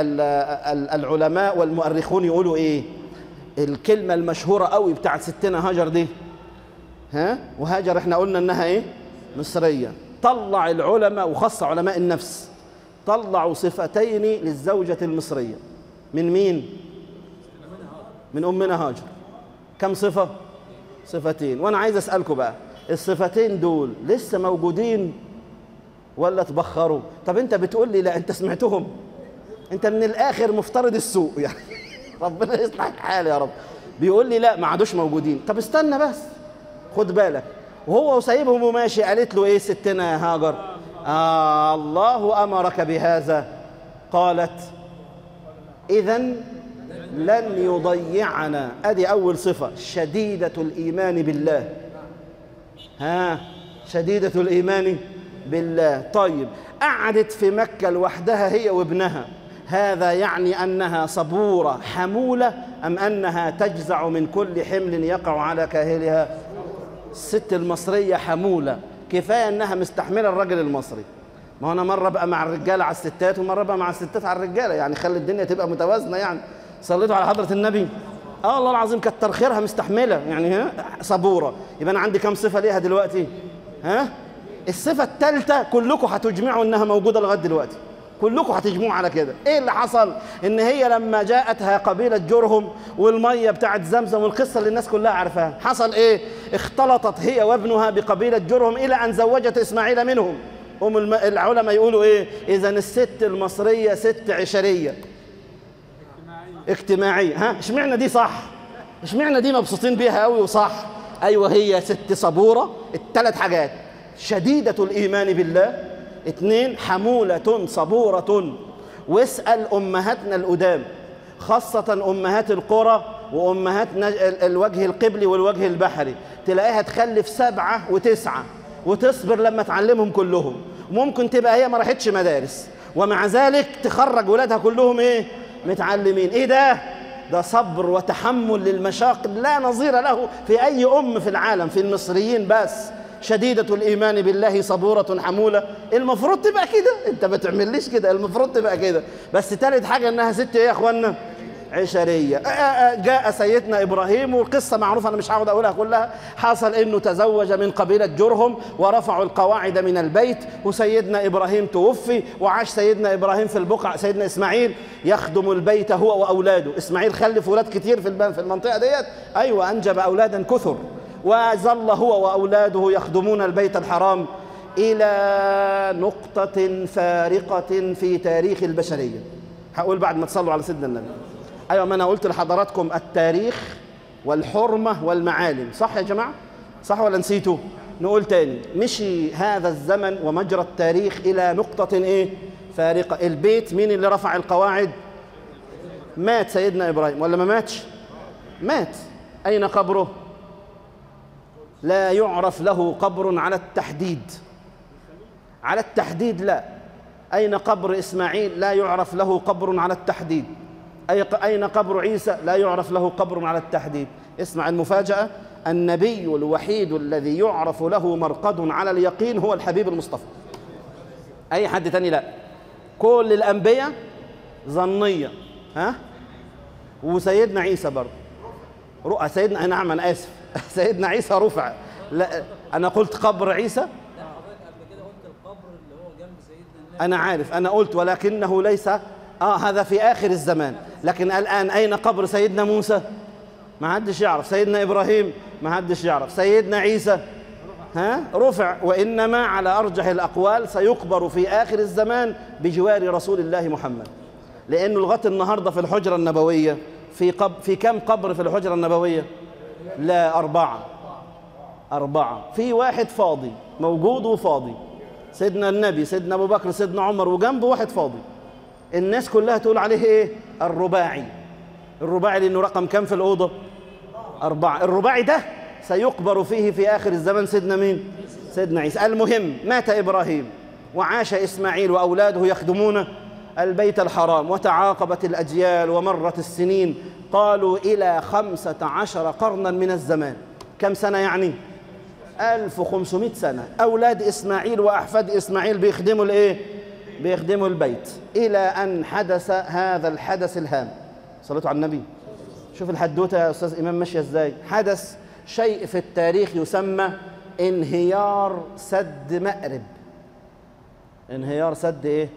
العلماء والمؤرخون يقولوا ايه الكلمه المشهوره قوي بتاعت ستنا هاجر دي ها وهاجر احنا قلنا انها ايه مصريه طلع العلماء وخاصه علماء النفس طلعوا صفتين للزوجة المصرية من مين؟ من أمنا هاجر كم صفة؟ صفتين وأنا عايز أسألكم بقى الصفتين دول لسه موجودين ولا تبخروا؟ طب أنت بتقول لي لا أنت سمعتهم أنت من الآخر مفترض السوء يعني ربنا يصلح الحال يا رب بيقول لي لا ما عادوش موجودين طب استنى بس خد بالك وهو سايبهم وماشي قالت له ايه ستنا يا هاجر آه الله امرك بهذا قالت اذا لن يضيعنا ادي اول صفه شديده الايمان بالله ها شديده الايمان بالله طيب قعدت في مكه لوحدها هي وابنها هذا يعني انها صبوره حموله ام انها تجزع من كل حمل يقع على كاهلها الست المصريه حموله كفايه انها مستحمله الراجل المصري ما هو انا مره بقى مع الرجاله على الستات ومره بقى مع الستات على الرجاله يعني خلي الدنيا تبقى متوازنه يعني صليتوا على حضره النبي اه الله العظيم كتر خيرها مستحمله يعني ها صبوره يبقى انا عندي كم صفه ليها دلوقتي ها الصفه الثالثه كلكم هتجمعوا انها موجوده لغايه دلوقتي كلكم هتجمعوا على كده ايه اللي حصل ان هي لما جاءتها قبيله جرهم والميه بتاعت زمزم والقصه اللي الناس كلها عارفاها حصل ايه اختلطت هي وابنها بقبيله جرهم الى ان زوجت اسماعيل منهم هم الم... العلماء يقولوا ايه اذا الست المصريه ست عشريه اجتماعيه ها اشمعنى دي صح اشمعنى دي مبسوطين بيها قوي وصح ايوه هي ست صبوره الثلاث حاجات شديده الايمان بالله اثنين حمولة صبورة واسأل أمهاتنا القدام خاصة أمهات القرى وأمهات الوجه القبلي والوجه البحري تلاقيها تخلف سبعة وتسعة وتصبر لما تعلمهم كلهم ممكن تبقى هي ما راحتش مدارس ومع ذلك تخرج ولادها كلهم ايه متعلمين ايه ده ده صبر وتحمل للمشاق لا نظير له في اي ام في العالم في المصريين بس شديدة الإيمان بالله صبورة حمولة المفروض تبقى كده أنت ما تعمليش كده المفروض تبقى كده بس تالت حاجة إنها ست إيه يا إخوانا عشرية جاء سيدنا إبراهيم والقصة معروفة أنا مش هقعد أقولها كلها حصل إنه تزوج من قبيلة جرهم ورفعوا القواعد من البيت وسيدنا إبراهيم توفي وعاش سيدنا إبراهيم في البقعة سيدنا إسماعيل يخدم البيت هو وأولاده إسماعيل خلف ولاد كتير في في المنطقة ديت أيوة أنجب أولادا كثر وظل هو واولاده يخدمون البيت الحرام الى نقطه فارقه في تاريخ البشريه هقول بعد ما تصلوا على سيدنا النبي ايوه ما انا قلت لحضراتكم التاريخ والحرمه والمعالم صح يا جماعه صح ولا نسيتوا نقول تاني مشي هذا الزمن ومجرى التاريخ الى نقطه ايه فارقه البيت مين اللي رفع القواعد مات سيدنا ابراهيم ولا ما ماتش مات اين قبره لا يعرف له قبر على التحديد على التحديد لا أين قبر إسماعيل لا يعرف له قبر على التحديد أين قبر عيسى لا يعرف له قبر على التحديد اسمع المفاجأة النبي الوحيد الذي يعرف له مرقد على اليقين هو الحبيب المصطفى أي حد تاني لا كل الأنبياء ظنية ها وسيدنا عيسى برضه رؤى سيدنا نعم أنا آسف سيدنا عيسى رفع لا أنا قلت قبر عيسى أنا عارف أنا قلت ولكنه ليس آه هذا في آخر الزمان لكن الآن أين قبر سيدنا موسى ما حدش يعرف سيدنا إبراهيم ما حدش يعرف سيدنا عيسى ها رفع وإنما على أرجح الأقوال سيقبر في آخر الزمان بجوار رسول الله محمد لأنه لغاية النهاردة في الحجرة النبوية في قب في كم قبر في الحجرة النبوية لا أربعة أربعة في واحد فاضي موجود وفاضي سيدنا النبي سيدنا أبو بكر سيدنا عمر وجنبه واحد فاضي الناس كلها تقول عليه إيه الرباعي الرباعي لأنه رقم كم في الأوضة أربعة الرباعي ده سيقبر فيه في آخر الزمن سيدنا مين سيدنا عيسى المهم مات إبراهيم وعاش إسماعيل وأولاده يخدمون البيت الحرام وتعاقبت الأجيال ومرت السنين قالوا إلى خمسة عشر قرنا من الزمان كم سنة يعني؟ 1500 سنة أولاد إسماعيل وأحفاد إسماعيل بيخدموا الإيه؟ بيخدموا البيت إلى أن حدث هذا الحدث الهام صلوا على النبي شوف الحدوتة يا أستاذ إمام ماشية إزاي حدث شيء في التاريخ يسمى انهيار سد مأرب انهيار سد إيه؟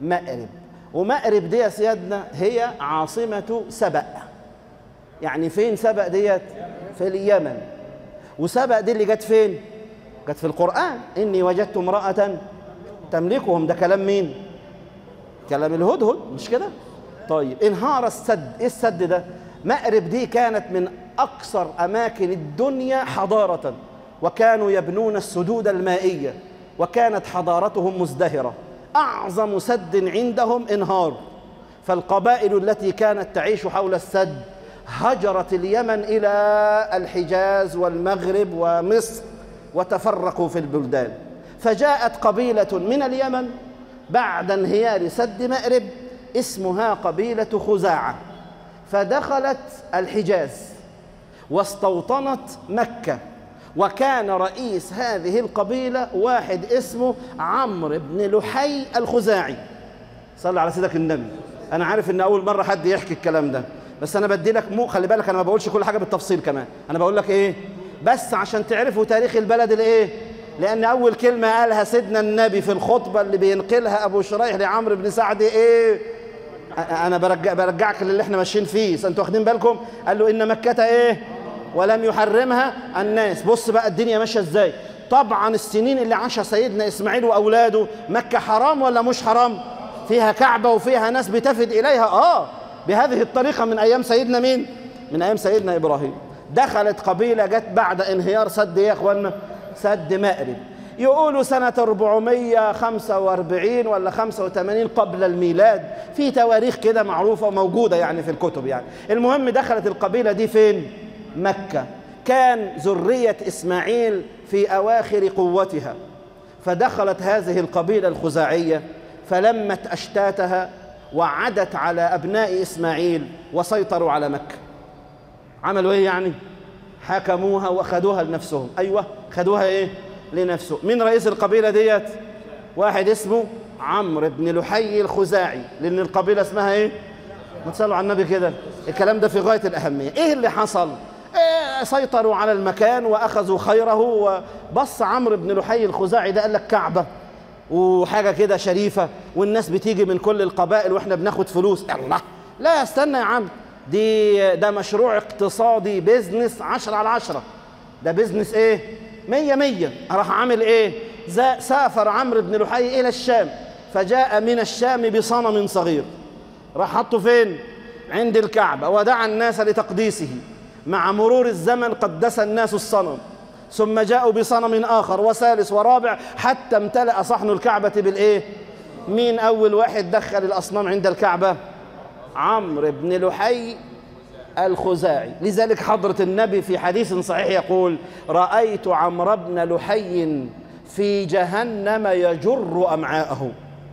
مأرب ومأرب دي يا سيادنا هي عاصمة سبأ يعني فين سبأ ديت في اليمن وسبأ دي اللي جت فين جت في القرآن إني وجدت امرأة تملكهم ده كلام مين كلام الهدهد مش كده طيب انهار السد ايه السد ده مأرب دي كانت من أكثر أماكن الدنيا حضارة وكانوا يبنون السدود المائية وكانت حضارتهم مزدهرة أعظم سد عندهم انهار فالقبائل التي كانت تعيش حول السد هجرت اليمن إلى الحجاز والمغرب ومصر وتفرقوا في البلدان فجاءت قبيلة من اليمن بعد انهيار سد مأرب اسمها قبيلة خزاعة فدخلت الحجاز واستوطنت مكة وكان رئيس هذه القبيلة واحد اسمه عمرو بن لحي الخزاعي صلى على سيدك النبي أنا عارف إن أول مرة حد يحكي الكلام ده بس أنا بدي لك مو خلي بالك أنا ما بقولش كل حاجة بالتفصيل كمان أنا بقول لك إيه بس عشان تعرفوا تاريخ البلد الإيه لأن أول كلمة قالها سيدنا النبي في الخطبة اللي بينقلها أبو شريح لعمرو بن سعد إيه أنا برجع برجعك للي إحنا ماشيين فيه أنتوا واخدين بالكم قال له إن مكة إيه ولم يحرمها الناس بص بقى الدنيا ماشيه ازاي طبعا السنين اللي عاشها سيدنا اسماعيل واولاده مكه حرام ولا مش حرام فيها كعبه وفيها ناس بتفد اليها اه بهذه الطريقه من ايام سيدنا مين من ايام سيدنا ابراهيم دخلت قبيله جت بعد انهيار سد ايه يا اخوانا سد مأرب يقولوا سنة 445 ولا 85 قبل الميلاد في تواريخ كده معروفة وموجودة يعني في الكتب يعني المهم دخلت القبيلة دي فين؟ مكة كان ذرية إسماعيل في أواخر قوتها فدخلت هذه القبيلة الخزاعية فلمت أشتاتها وعدت على أبناء إسماعيل وسيطروا على مكة عملوا إيه يعني؟ حكموها وخدوها لنفسهم أيوة خدوها إيه؟ لنفسه من رئيس القبيلة ديت واحد اسمه عمرو بن لحي الخزاعي لأن القبيلة اسمها إيه؟ ما تصلوا على النبي كده الكلام ده في غاية الأهمية إيه اللي حصل؟ إيه سيطروا على المكان واخذوا خيره وبص عمرو بن لحي الخزاعي ده قال لك كعبه وحاجه كده شريفه والناس بتيجي من كل القبائل واحنا بناخد فلوس الله لا استنى يا عم دي ده مشروع اقتصادي بيزنس عشرة على عشرة ده بيزنس ايه مية مية راح عامل ايه سافر عمرو بن لحي الى الشام فجاء من الشام بصنم صغير راح حطه فين عند الكعبة ودعا الناس لتقديسه مع مرور الزمن قدس الناس الصنم ثم جاءوا بصنم آخر وثالث ورابع حتى امتلأ صحن الكعبة بالإيه؟ مين أول واحد دخل الأصنام عند الكعبة؟ عمرو بن لحي الخزاعي لذلك حضرة النبي في حديث صحيح يقول رأيت عمرو بن لحي في جهنم يجر أمعاءه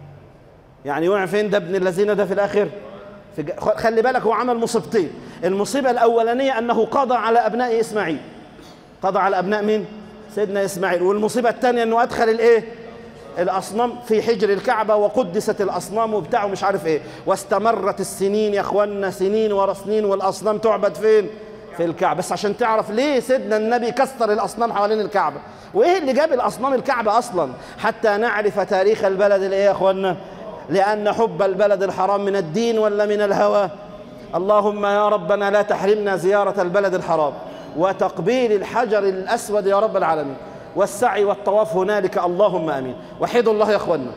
يعني وقع فين ده ابن الذين ده في الآخر في ج... خلي بالك هو عمل مصيبتين المصيبة الأولانية أنه قضى على أبناء إسماعيل قضى على أبناء مين؟ سيدنا إسماعيل والمصيبة الثانية أنه أدخل الإيه؟ الأصنام في حجر الكعبة وقدست الأصنام وبتاع مش عارف إيه واستمرت السنين يا أخوانا سنين ورا سنين والأصنام تعبد فين؟ في الكعبة بس عشان تعرف ليه سيدنا النبي كسر الأصنام حوالين الكعبة وإيه اللي جاب الأصنام الكعبة أصلا حتى نعرف تاريخ البلد الإيه يا أخوانا؟ لأن حب البلد الحرام من الدين ولا من الهوى اللهم يا ربنا لا تحرمنا زيارة البلد الحرام وتقبيل الحجر الأسود يا رب العالمين والسعي والطواف هنالك اللهم امين وحدوا الله يا اخوانا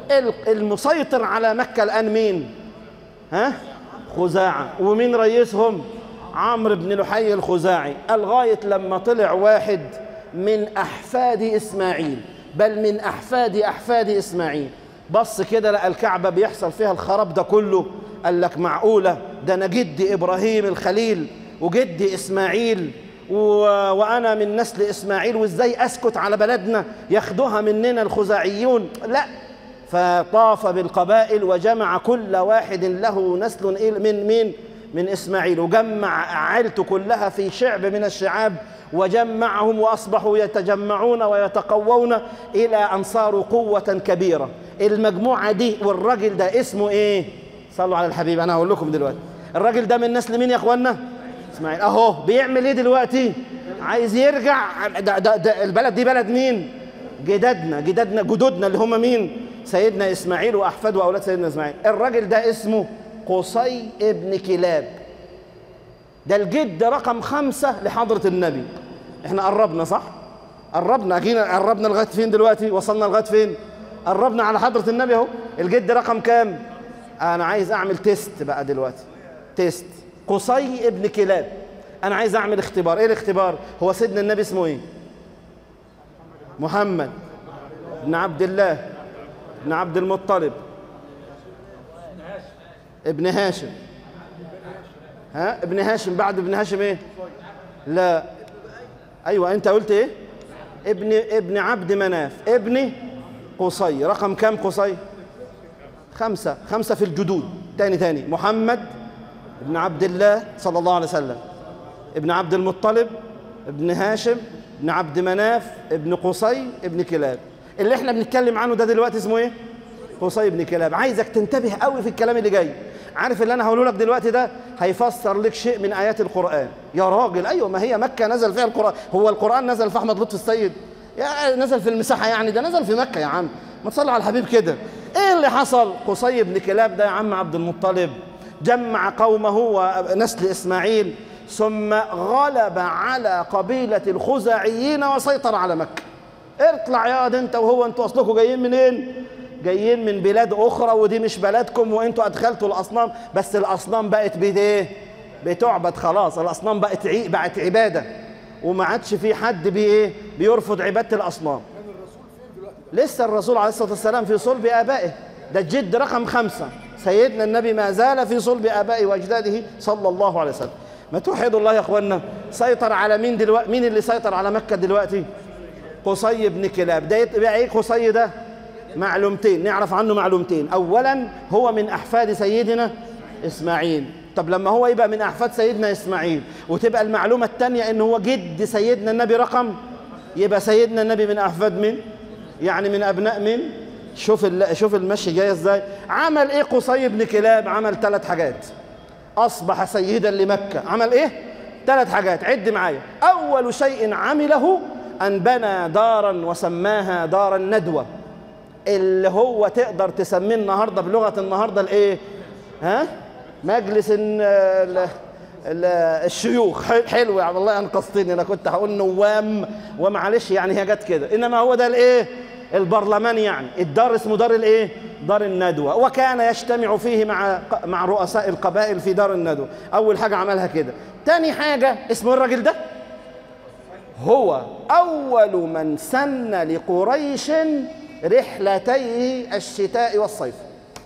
المسيطر على مكه الان مين ها خزاعه ومين رئيسهم عمرو بن لحي الخزاعي لغايه لما طلع واحد من احفاد اسماعيل بل من احفاد احفاد اسماعيل بص كده لقى الكعبه بيحصل فيها الخراب ده كله قال لك معقوله ده انا جدي ابراهيم الخليل وجدي اسماعيل و... وانا من نسل اسماعيل وازاي اسكت على بلدنا ياخدوها مننا الخزاعيون لا فطاف بالقبائل وجمع كل واحد له نسل من مين من اسماعيل وجمع عائلته كلها في شعب من الشعاب وجمعهم واصبحوا يتجمعون ويتقوون الى ان صاروا قوه كبيره المجموعه دي والراجل ده اسمه ايه صلوا على الحبيب انا هقول لكم دلوقتي الراجل ده من نسل مين يا اخوانا اسماعيل اهو بيعمل ايه دلوقتي عايز يرجع ده, ده, ده البلد دي بلد مين جدادنا جدادنا جدودنا اللي هم مين سيدنا إسماعيل وأحفاده وأولاد سيدنا إسماعيل الراجل ده اسمه قصي ابن كلاب ده الجد رقم خمسة لحضرة النبي احنا قربنا صح؟ قربنا جينا قربنا لغاية فين دلوقتي؟ وصلنا لغاية فين؟ قربنا على حضرة النبي اهو الجد رقم كام؟ أنا عايز أعمل تيست بقى دلوقتي تيست قصي ابن كلاب أنا عايز أعمل اختبار إيه الاختبار؟ هو سيدنا النبي اسمه إيه؟ محمد بن عبد الله بن عبد المطلب ابن هاشم ها ابن هاشم بعد ابن هاشم ايه لا ايوه انت قلت ايه ابن ابن عبد مناف ابن قصي رقم كام قصي خمسة خمسة في الجدود تاني تاني محمد ابن عبد الله صلى الله عليه وسلم ابن عبد المطلب ابن هاشم ابن عبد مناف ابن قصي ابن كلاب اللي احنا بنتكلم عنه ده دلوقتي اسمه ايه قصي بن كلاب عايزك تنتبه قوي في الكلام اللي جاي عارف اللي انا هقوله لك دلوقتي ده هيفسر لك شيء من ايات القران يا راجل ايوه ما هي مكه نزل فيها القران هو القران نزل في احمد لطفي السيد يا نزل في المساحه يعني ده نزل في مكه يا عم ما تصلي على الحبيب كده ايه اللي حصل قصي بن كلاب ده يا عم عبد المطلب جمع قومه ونسل اسماعيل ثم غلب على قبيله الخزاعيين وسيطر على مكه اطلع يا ده انت وهو انتوا اصلكم جايين منين جايين من بلاد اخرى ودي مش بلدكم وانتوا ادخلتوا الاصنام بس الاصنام بقت بايه بتعبد خلاص الاصنام بقت عي... بقت عباده وما عادش في حد بي ايه بيرفض عباده الاصنام لسه الرسول عليه الصلاه والسلام في صلب ابائه ده الجد رقم خمسة سيدنا النبي ما زال في صلب ابائه واجداده صلى الله عليه وسلم ما توحدوا الله يا اخوانا سيطر على مين دلوقتي مين اللي سيطر على مكه دلوقتي قصي بن كلاب ده يبقى ايه قصي ده معلومتين نعرف عنه معلومتين اولا هو من احفاد سيدنا اسماعيل طب لما هو يبقى من احفاد سيدنا اسماعيل وتبقى المعلومه الثانيه ان هو جد سيدنا النبي رقم يبقى سيدنا النبي من احفاد من يعني من ابناء من شوف شوف المشي جاي ازاي عمل ايه قصي بن كلاب عمل ثلاث حاجات اصبح سيدا لمكه عمل ايه ثلاث حاجات عد معايا اول شيء عمله أن بنى دارا وسماها دار الندوة اللي هو تقدر تسميه النهاردة بلغة النهاردة الإيه؟ ها؟ مجلس ال ال الشيوخ حلو يا والله أنقذتني أنا كنت هقول نوام ومعلش يعني هي جت كده إنما هو ده الإيه؟ البرلمان يعني الدار اسمه دار الإيه؟ دار الندوة وكان يجتمع فيه مع مع رؤساء القبائل في دار الندوة أول حاجة عملها كده تاني حاجة اسمه الراجل ده هو أول من سن لقريش رحلتي الشتاء والصيف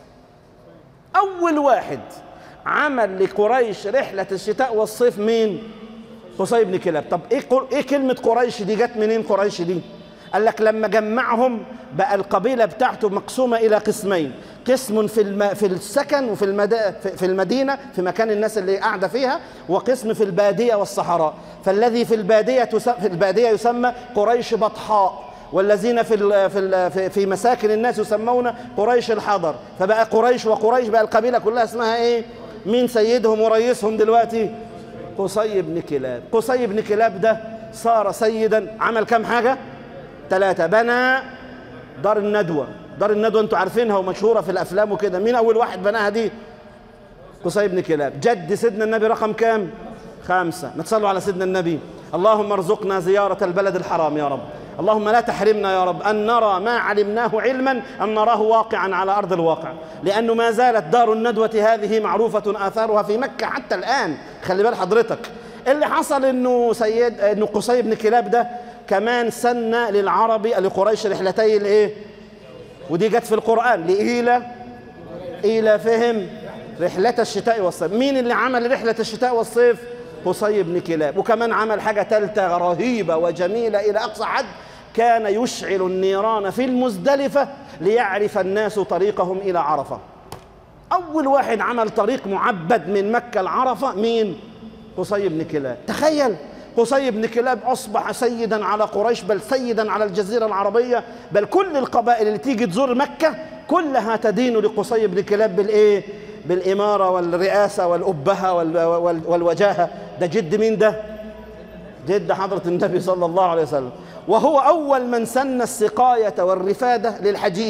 أول واحد عمل لقريش رحلة الشتاء والصيف مين؟ قصي بن كلاب طب إيه, إيه كلمة قريش دي جت منين قريش دي؟ قال لك لما جمعهم بقى القبيلة بتاعته مقسومة إلى قسمين قسم في الم... في السكن وفي المد... في المدينة في مكان الناس اللي قاعدة فيها وقسم في البادية والصحراء فالذي في البادية تس... في البادية يسمى قريش بطحاء والذين في ال... في ال... في مساكن الناس يسمون قريش الحضر فبقى قريش وقريش بقى القبيلة كلها اسمها ايه مين سيدهم ورئيسهم دلوقتي قصي بن كلاب قصي بن كلاب ده صار سيدا عمل كم حاجة ثلاثة بنى دار الندوة دار الندوة انتوا عارفينها ومشهورة في الأفلام وكده مين أول واحد بناها دي قصي بن كلاب جد سيدنا النبي رقم كام خمسة نتصلوا على سيدنا النبي اللهم ارزقنا زيارة البلد الحرام يا رب اللهم لا تحرمنا يا رب أن نرى ما علمناه علما أن نراه واقعا على أرض الواقع لأنه ما زالت دار الندوة هذه معروفة آثارها في مكة حتى الآن خلي بال حضرتك اللي حصل انه سيد انه قصي بن كلاب ده كمان سن للعرب لقريش رحلتي الايه ودي جت في القرآن لإيلة إيلة فهم رحلة الشتاء والصيف مين اللي عمل رحلة الشتاء والصيف قصي بن كلاب وكمان عمل حاجة ثالثة رهيبة وجميلة إلى أقصى حد كان يشعل النيران في المزدلفة ليعرف الناس طريقهم إلى عرفة أول واحد عمل طريق معبد من مكة لعرفة مين؟ قصي بن كلاب تخيل قصي بن كلاب أصبح سيدا على قريش بل سيدا على الجزيرة العربية بل كل القبائل اللي تيجي تزور مكة كلها تدين لقصي بن كلاب بالإيه؟ بالإمارة والرئاسة والأبهة والوجاهة ده جد مين ده؟ جد حضرة النبي صلى الله عليه وسلم وهو أول من سن السقاية والرفادة للحجيج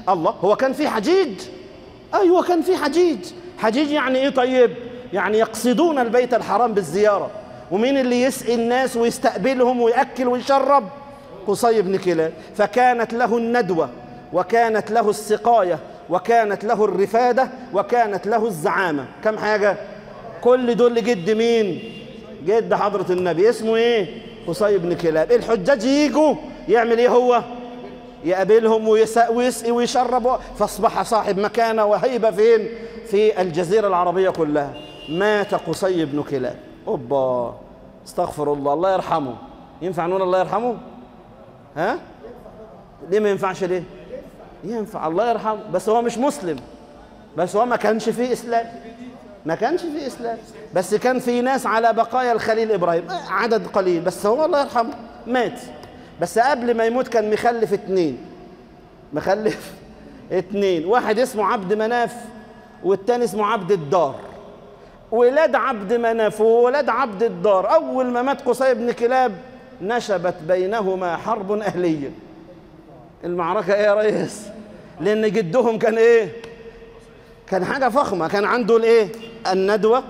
الله هو كان في حجيج ايوه كان في حجيج حجيج يعني ايه طيب يعني يقصدون البيت الحرام بالزياره ومين اللي يسقي الناس ويستقبلهم ويأكل ويشرب قصي بن كلاب فكانت له الندوة وكانت له السقاية وكانت له الرفادة وكانت له الزعامة كم حاجة كل دول لجد مين جد حضرة النبي اسمه ايه قصي بن كلاب الحجاج يجوا يعمل ايه هو يقابلهم ويسقي ويشرب فاصبح صاحب مكانة وهيبة فين في الجزيرة العربية كلها مات قصي بن كلاب اوبا استغفر الله الله يرحمه ينفع نقول الله يرحمه ها ليه ما ينفعش ليه ينفع الله يرحمه بس هو مش مسلم بس هو ما كانش فيه اسلام ما كانش فيه اسلام بس كان في ناس على بقايا الخليل ابراهيم عدد قليل بس هو الله يرحمه مات بس قبل ما يموت كان مخلف اتنين مخلف اتنين واحد اسمه عبد مناف والتاني اسمه عبد الدار ولاد عبد مناف وولاد عبد الدار أول ما مات قصي بن كلاب نشبت بينهما حرب أهلية المعركة إيه يا ريس؟ لأن جدهم كان إيه؟ كان حاجة فخمة كان عنده الإيه؟ الندوة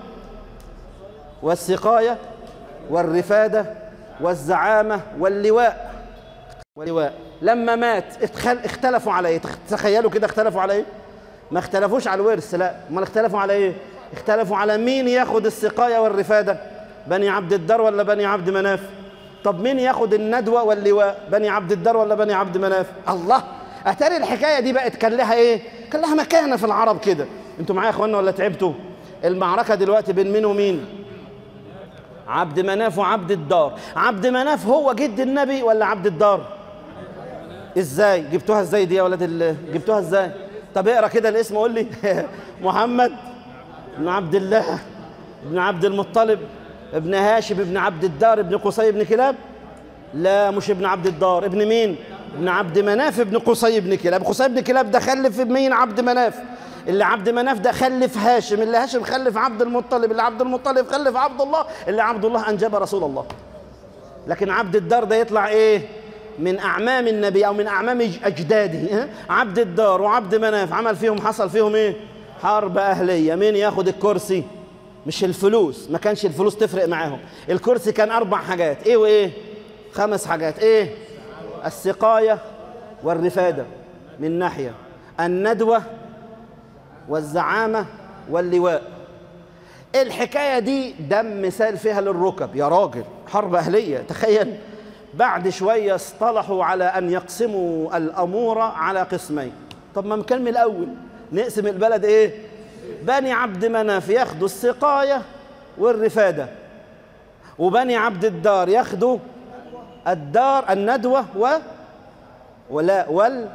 والسقاية والرفادة والزعامة واللواء واللواء لما مات اختلفوا على ايه تخيلوا كده اختلفوا على ايه ما اختلفوش على الورث لا امال اختلفوا على ايه اختلفوا على مين ياخد السقايه والرفاده بني عبد الدار ولا بني عبد مناف طب مين ياخد الندوه واللواء بني عبد الدار ولا بني عبد مناف الله اتاري الحكايه دي بقت كان لها ايه كان لها مكانه في العرب كده انتوا معايا يا اخوانا ولا تعبتوا المعركه دلوقتي بين مين ومين عبد مناف وعبد الدار عبد مناف هو جد النبي ولا عبد الدار ازاي جبتوها ازاي دي يا ولاد ال... جبتوها ازاي طب اقرا كده الاسم قول لي محمد بن عبد الله بن عبد المطلب ابن هاشم ابن عبد الدار ابن قصي بن كلاب لا مش ابن عبد الدار ابن مين ابن عبد مناف ابن قصي بن كلاب قصي بن كلاب ده خلف مين عبد مناف اللي عبد مناف ده خلف هاشم اللي هاشم خلف عبد المطلب اللي عبد المطلب خلف عبد الله اللي عبد الله انجب رسول الله لكن عبد الدار ده يطلع ايه من اعمام النبي او من اعمام اجداده عبد الدار وعبد مناف عمل فيهم حصل فيهم ايه حرب اهليه مين ياخد الكرسي مش الفلوس ما كانش الفلوس تفرق معاهم الكرسي كان اربع حاجات ايه وايه خمس حاجات ايه السقايه والرفاده من ناحيه الندوه والزعامه واللواء الحكايه دي دم مثال فيها للركب يا راجل حرب اهليه تخيل بعد شويه اصطلحوا على ان يقسموا الامور على قسمين طب ما نكمل الاول نقسم البلد ايه بني عبد مناف ياخدوا السقايه والرفاده وبني عبد الدار ياخدوا الدار الندوه و ولا وال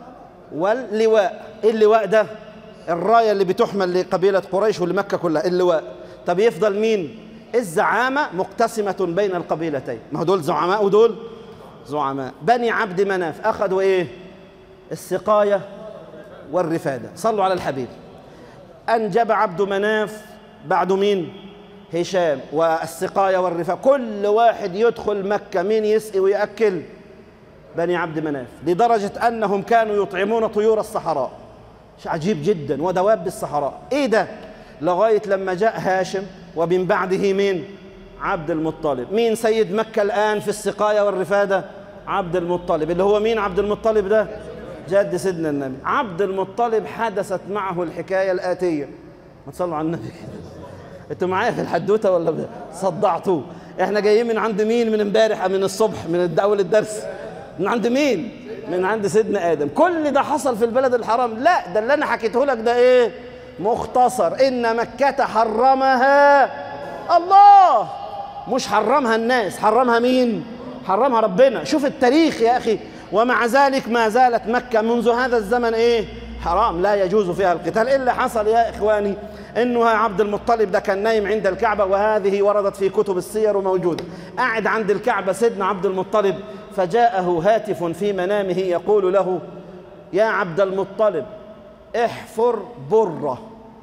واللواء ايه اللواء ده الرايه اللي بتحمل لقبيله قريش ولمكه كلها اللواء طب يفضل مين الزعامه مقتسمه بين القبيلتين ما هو دول زعماء ودول زعماء بني عبد مناف اخذوا ايه السقايه والرفاده صلوا على الحبيب انجب عبد مناف بعد مين هشام والسقايه والرفاده كل واحد يدخل مكه مين يسقي وياكل بني عبد مناف لدرجه انهم كانوا يطعمون طيور الصحراء شيء عجيب جدا ودواب الصحراء ايه ده لغايه لما جاء هاشم ومن بعده مين عبد المطلب مين سيد مكه الان في السقايه والرفاده عبد المطلب اللي هو مين عبد المطلب ده جد سيدنا النبي عبد المطلب حدثت معه الحكايه الاتيه ما تصلوا على النبي انتوا معايا في الحدوته ولا صدعتوه احنا جايين من عند مين من امبارح من الصبح من اول الدرس من عند مين من عند سيدنا ادم كل ده حصل في البلد الحرام لا ده اللي انا حكيته لك ده ايه مختصر ان مكه حرمها الله مش حرمها الناس حرمها مين حرمها ربنا شوف التاريخ يا اخي ومع ذلك ما زالت مكه منذ هذا الزمن ايه حرام لا يجوز فيها القتال الا حصل يا اخواني انه عبد المطلب ده كان نايم عند الكعبه وهذه وردت في كتب السير وموجوده قاعد عند الكعبه سيدنا عبد المطلب فجاءه هاتف في منامه يقول له يا عبد المطلب احفر بره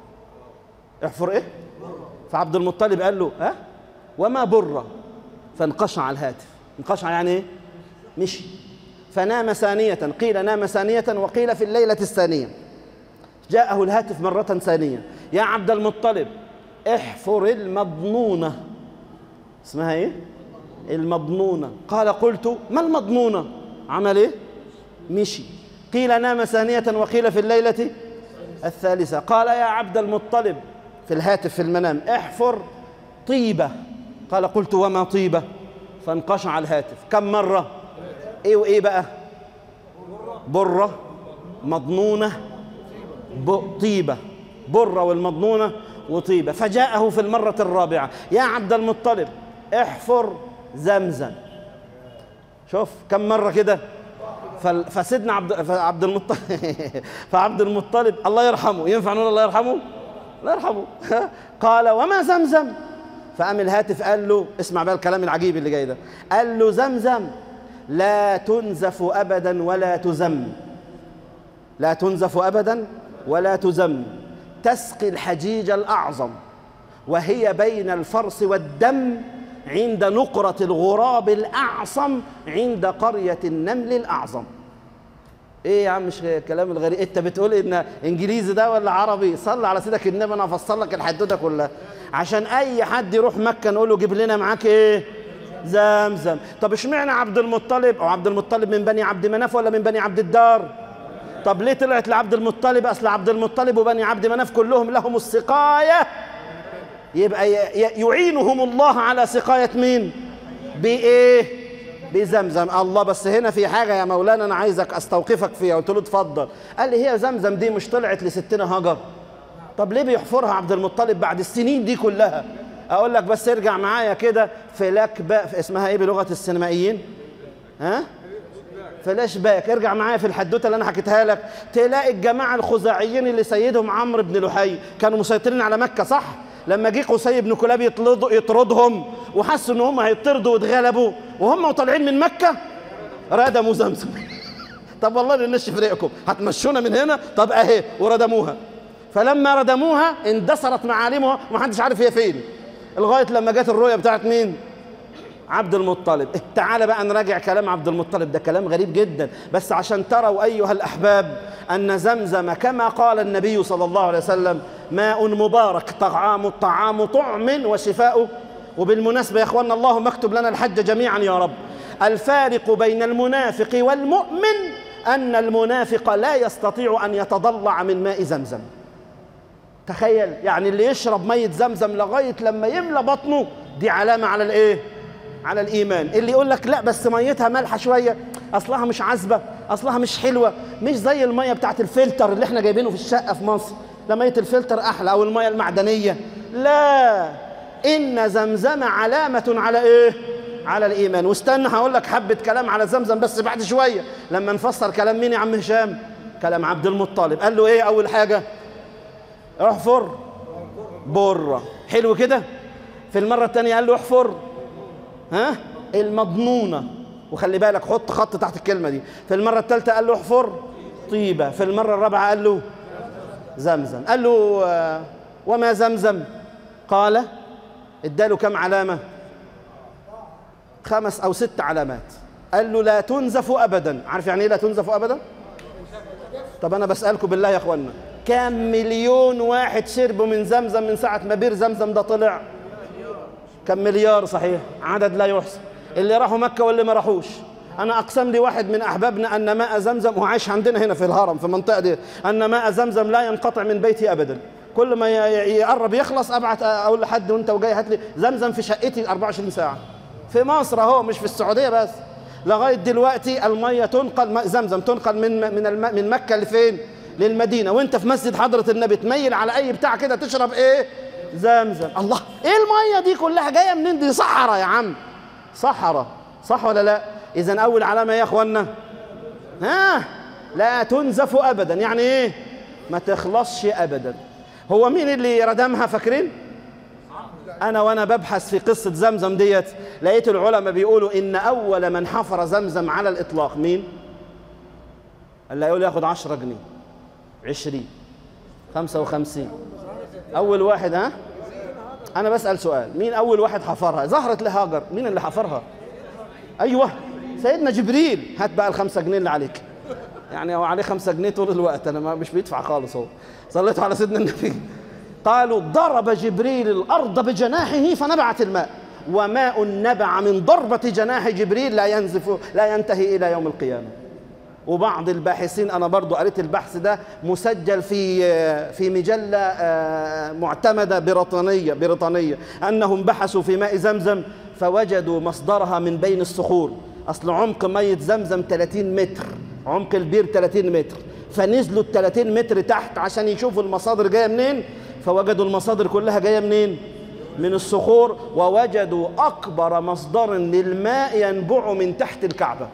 احفر ايه فعبد المطلب قال له ها وما بره فانقشع الهاتف انقشع يعني ايه مشي فنام ثانية قيل نام ثانية وقيل في الليلة الثانية جاءه الهاتف مرة ثانية يا عبد المطلب احفر المضنونة اسمها ايه المضنونة قال قلت ما المضنونة عمل ايه مشي قيل نام ثانية وقيل في الليلة الثالثة قال يا عبد المطلب في الهاتف في المنام احفر طيبة قال قلت وما طيبة فانقشع الهاتف كم مرة ايه وايه بقى برة مضنونة ب- طيبة برة والمضنونة وطيبة فجاءه في المرة الرابعة يا عبد المطلب احفر زمزم شوف كم مرة كده فال- فسيدنا عبد فعبد المطلب فعبد المطلب الله يرحمه ينفع نقول الله يرحمه؟ الله يرحمه قال وما زمزم فقام الهاتف قال له اسمع بقى الكلام العجيب اللي جاي ده قال له زمزم لا تنزف ابدا ولا تزم لا تنزف ابدا ولا تزم تسقي الحجيج الاعظم وهي بين الفرس والدم عند نقرة الغراب الأعصم عند قرية النمل الأعظم ايه يا عم مش الكلام الغريب انت بتقول ان انجليزي ده ولا عربي صلي على سيدك النبي انا هفصل لك الحدوته كلها عشان اي حد يروح مكه نقول له جيب لنا معاك ايه زمزم طب اشمعنى عبد المطلب او عبد المطلب من بني عبد مناف ولا من بني عبد الدار طب ليه طلعت لعبد المطلب اصل عبد المطلب وبني عبد مناف كلهم لهم السقايه يبقى ي- ي- يعينهم الله على سقايه مين بايه بزمزم الله بس هنا في حاجة يا مولانا أنا عايزك أستوقفك فيها قلت له اتفضل قال لي هي زمزم دي مش طلعت لستنا هجر طب ليه بيحفرها عبد المطلب بعد السنين دي كلها أقول لك بس ارجع معايا كده فلاك باك في اسمها إيه بلغة السينمائيين ها فلاش باك ارجع معايا في الحدوته اللي انا حكيتها لك تلاقي الجماعه الخزاعيين اللي سيدهم عمرو بن لحي كانوا مسيطرين على مكه صح لما جه قصي بن كلاب يطردوا يطردهم وحسوا ان هم هيطردوا واتغلبوا وهم طالعين من مكه ردموا زمزم طب والله ننشف ريقكم هتمشونا من هنا طب اهي وردموها فلما ردموها اندثرت معالمها ومحدش عارف هي فين لغايه لما جت الرؤيه بتاعت مين عبد المطلب تعال بقى نراجع كلام عبد المطلب ده كلام غريب جدا بس عشان تروا أيها الأحباب أن زمزم كما قال النبي صلى الله عليه وسلم ماء مبارك طعام الطعام طعم وشفاء وبالمناسبة يا أخوانا اللهم اكتب لنا الحج جميعا يا رب الفارق بين المنافق والمؤمن أن المنافق لا يستطيع أن يتضلع من ماء زمزم تخيل يعني اللي يشرب مية زمزم لغاية لما يملى بطنه دي علامة على الايه على الايمان اللي يقول لك لا بس ميتها مالحه شويه اصلها مش عذبه اصلها مش حلوه مش زي الميه بتاعت الفلتر اللي احنا جايبينه في الشقه في مصر لا ميه الفلتر احلى او الميه المعدنيه لا ان زمزم علامه على ايه على الايمان واستنى هقول لك حبه كلام على زمزم بس بعد شويه لما نفسر كلام مين يا عم هشام كلام عبد المطلب قال له ايه اول حاجه احفر بره حلو كده في المره الثانيه قال له احفر ها المضنونه وخلي بالك حط خط تحت الكلمه دي في المره الثالثه قال له احفر طيبه في المره الرابعه قال له زمزم قال له آه، وما زمزم قال اداله كم علامه خمس او ست علامات قال له لا تنزف ابدا عارف يعني ايه لا تنزف ابدا طب انا بسالكم بالله يا اخوانا كام مليون واحد شربوا من زمزم من ساعه ما بير زمزم ده طلع كم مليار صحيح عدد لا يحصى اللي راحوا مكة واللي ما راحوش أنا أقسم لي واحد من أحبابنا أن ماء زمزم وعايش عندنا هنا في الهرم في المنطقة دي أن ماء زمزم لا ينقطع من بيتي أبدا كل ما ي- يقرب يخلص أبعت أقول لحد وأنت وجاي هات لي زمزم في شقتي 24 ساعة في مصر أهو مش في السعودية بس لغاية دلوقتي المية تنقل م- زمزم تنقل من من الم- من مكة لفين؟ للمدينة وأنت في مسجد حضرة النبي تميل على أي بتاع كده تشرب إيه؟ زمزم الله ايه الميه دي كلها جايه منين دي صحراء يا عم صحراء صح ولا لا اذا اول علامه يا اخوانا ها لا تنزف ابدا يعني ايه ما تخلصش ابدا هو مين اللي ردمها فاكرين انا وانا ببحث في قصه زمزم ديت لقيت العلماء بيقولوا ان اول من حفر زمزم على الاطلاق مين اللي يقول ياخد 10 جنيه 20 55 اول واحد ها انا بسال سؤال مين اول واحد حفرها ظهرت لهاجر مين اللي حفرها ايوه سيدنا جبريل هات بقى الخمسة جنيه اللي عليك يعني هو عليه خمسة جنيه طول الوقت انا ما مش بيدفع خالص هو صليتوا على سيدنا النبي قالوا ضرب جبريل الارض بجناحه فنبعت الماء وماء نبع من ضربة جناح جبريل لا ينزف لا ينتهي إلى يوم القيامة وبعض الباحثين أنا برضو قريت البحث ده مسجل في في مجلة آه، معتمدة بريطانية بريطانية أنهم بحثوا في ماء زمزم فوجدوا مصدرها من بين الصخور أصل عمق مية زمزم 30 متر عمق البير 30 متر فنزلوا ال 30 متر تحت عشان يشوفوا المصادر جاية منين فوجدوا المصادر كلها جاية منين من الصخور ووجدوا أكبر مصدر للماء ينبع من تحت الكعبة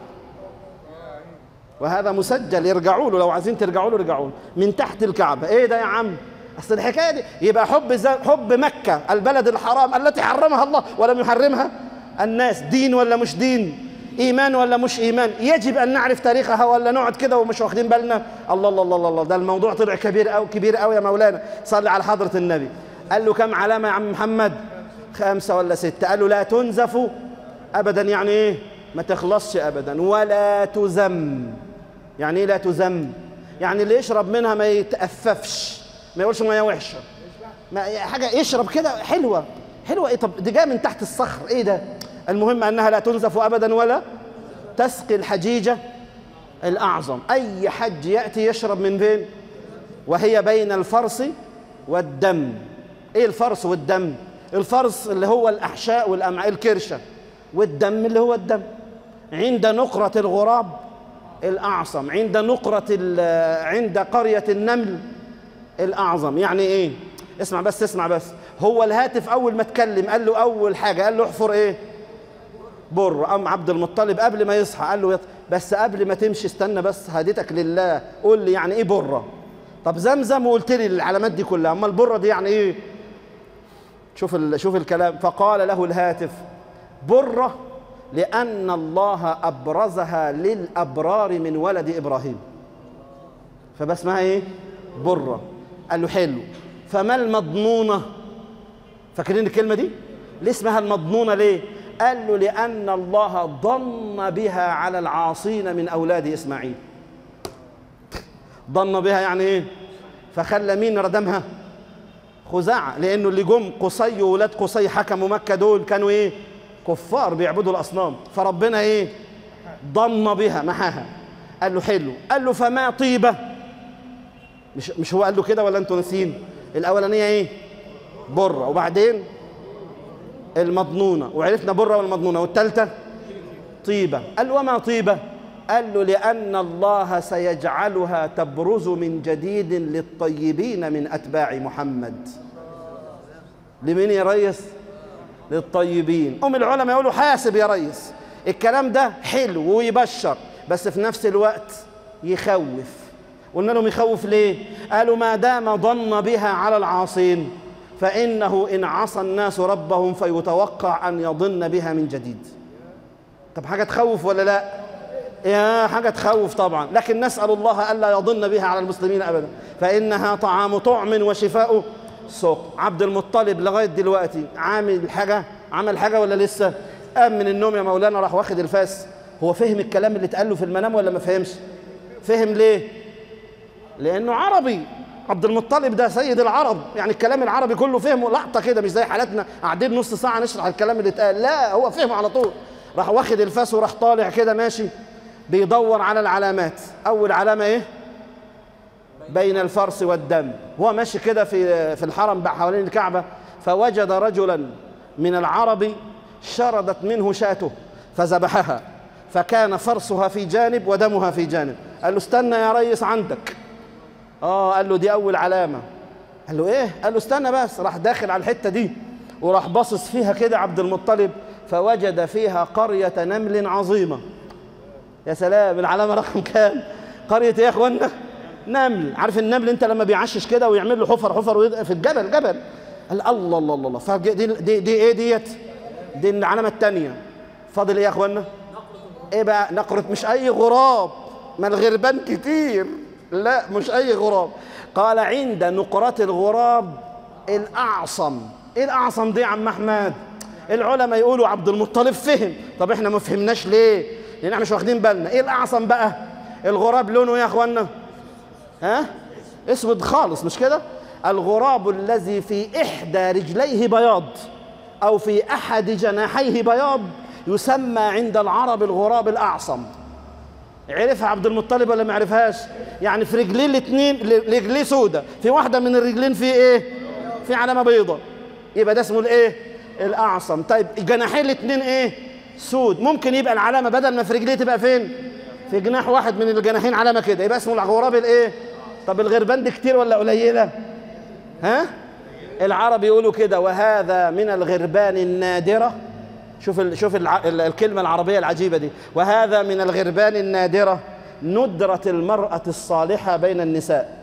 وهذا مسجل يرجعوا له لو عايزين ترجعوا له رجعوا له من تحت الكعبة ايه ده يا عم اصل الحكايه دي يبقى حب ز... حب مكه البلد الحرام التي حرمها الله ولم يحرمها الناس دين ولا مش دين ايمان ولا مش ايمان يجب ان نعرف تاريخها ولا نقعد كده ومش واخدين بالنا الله الله الله الله ده الموضوع طلع كبير قوي كبير قوي يا مولانا صلي على حضره النبي قال له كم علامه يا عم محمد خمسه ولا سته قال له لا تنزف ابدا يعني ايه ما تخلصش ابدا ولا تزم يعني ايه لا تزم يعني اللي يشرب منها ما يتأففش ما يقولش ميه وحشه ما حاجه يشرب كده حلوه حلوه ايه طب دي جايه من تحت الصخر ايه ده المهم انها لا تنزف ابدا ولا تسقي الحجيجه الاعظم اي حج ياتي يشرب من فين وهي بين الفرس والدم ايه الفرس والدم الفرس اللي هو الاحشاء والامعاء الكرشه والدم اللي هو الدم عند نقره الغراب الأعصم عند نقرة عند قرية النمل الأعظم يعني إيه اسمع بس اسمع بس هو الهاتف أول ما اتكلم قال له أول حاجة قال له احفر إيه بر أم عبد المطلب قبل ما يصحى قال له يط... بس قبل ما تمشي استنى بس هديتك لله قول لي يعني إيه برة طب زمزم وقلت لي العلامات دي كلها أما البرة دي يعني إيه شوف ال... شوف الكلام فقال له الهاتف بره لأن الله أبرزها للأبرار من ولد إبراهيم فبس اسمها إيه؟ برة قال له حلو فما المضنونة فاكرين الكلمة دي؟ ليه اسمها المضنونة ليه؟ قال له لأن الله ضن بها على العاصين من أولاد إسماعيل ضن بها يعني إيه؟ فخلى مين ردمها؟ خزاعة لأنه اللي جم قصي وولاد قصي حكموا مكة دول كانوا إيه؟ كفار بيعبدوا الاصنام فربنا ايه ضم بها محاها قال له حلو قال له فما طيبه مش مش هو قال له كده ولا انتوا ناسيين الاولانيه ايه بره وبعدين المضنونه وعرفنا بره والمضنونه والثالثه طيبه قال له وما طيبه قال له لان الله سيجعلها تبرز من جديد للطيبين من اتباع محمد لمين يا ريس للطيبين أم العلماء يقولوا حاسب يا ريس الكلام ده حلو ويبشر بس في نفس الوقت يخوف قلنا لهم يخوف ليه قالوا ما دام ضن بها على العاصين فإنه إن عصى الناس ربهم فيتوقع أن يضن بها من جديد طب حاجة تخوف ولا لا يا حاجة تخوف طبعا لكن نسأل الله ألا يضن بها على المسلمين أبدا فإنها طعام طعم وشفاء سوق عبد المطلب لغايه دلوقتي عامل حاجه عمل حاجه ولا لسه قام من النوم يا مولانا راح واخد الفاس هو فهم الكلام اللي اتقال له في المنام ولا ما فهمش فهم ليه لانه عربي عبد المطلب ده سيد العرب يعني الكلام العربي كله فهمه لقطه كده مش زي حالتنا قاعدين نص ساعه نشرح الكلام اللي اتقال لا هو فهمه على طول راح واخد الفاس وراح طالع كده ماشي بيدور على العلامات اول علامه ايه بين الفرس والدم هو ماشي كده في في الحرم بقى حوالين الكعبة فوجد رجلا من العرب شردت منه شاته فذبحها فكان فرسها في جانب ودمها في جانب قال له استنى يا ريس عندك اه قال له دي اول علامة قال له ايه قال له استنى بس راح داخل على الحتة دي وراح باصص فيها كده عبد المطلب فوجد فيها قرية نمل عظيمة يا سلام العلامة رقم كام قرية ايه يا اخوانا نمل عارف النمل انت لما بيعشش كده ويعمل له حفر حفر في الجبل جبل قال الله الله الله الله فدي دي, دي ايه ديت دي العلامه الثانيه فاضل ايه يا اخوانا ايه بقى نقره مش اي غراب ما الغربان كتير لا مش اي غراب قال عند نقرة الغراب الاعصم ايه الاعصم دي يا عم احمد العلماء يقولوا عبد المطلب فهم طب احنا ما فهمناش ليه لان احنا مش واخدين بالنا ايه الاعصم بقى الغراب لونه ايه يا اخوانا ها اسود خالص مش كده الغراب الذي في احدى رجليه بياض او في احد جناحيه بياض يسمى عند العرب الغراب الاعصم عرفها عبد المطلب ولا ما عرفهاش يعني في رجليه الاثنين رجليه سودة في واحده من الرجلين في ايه في علامه بيضاء يبقى ده اسمه الايه الاعصم طيب الجناحين الاثنين ايه سود ممكن يبقى العلامه بدل ما في رجليه تبقى فين في جناح واحد من الجناحين علامه كده يبقى اسمه الغراب الايه طب الغربان دي كتير ولا قليله ها العرب يقولوا كده وهذا من الغربان النادره شوف ال شوف الع الكلمه العربيه العجيبه دي وهذا من الغربان النادره ندره المراه الصالحه بين النساء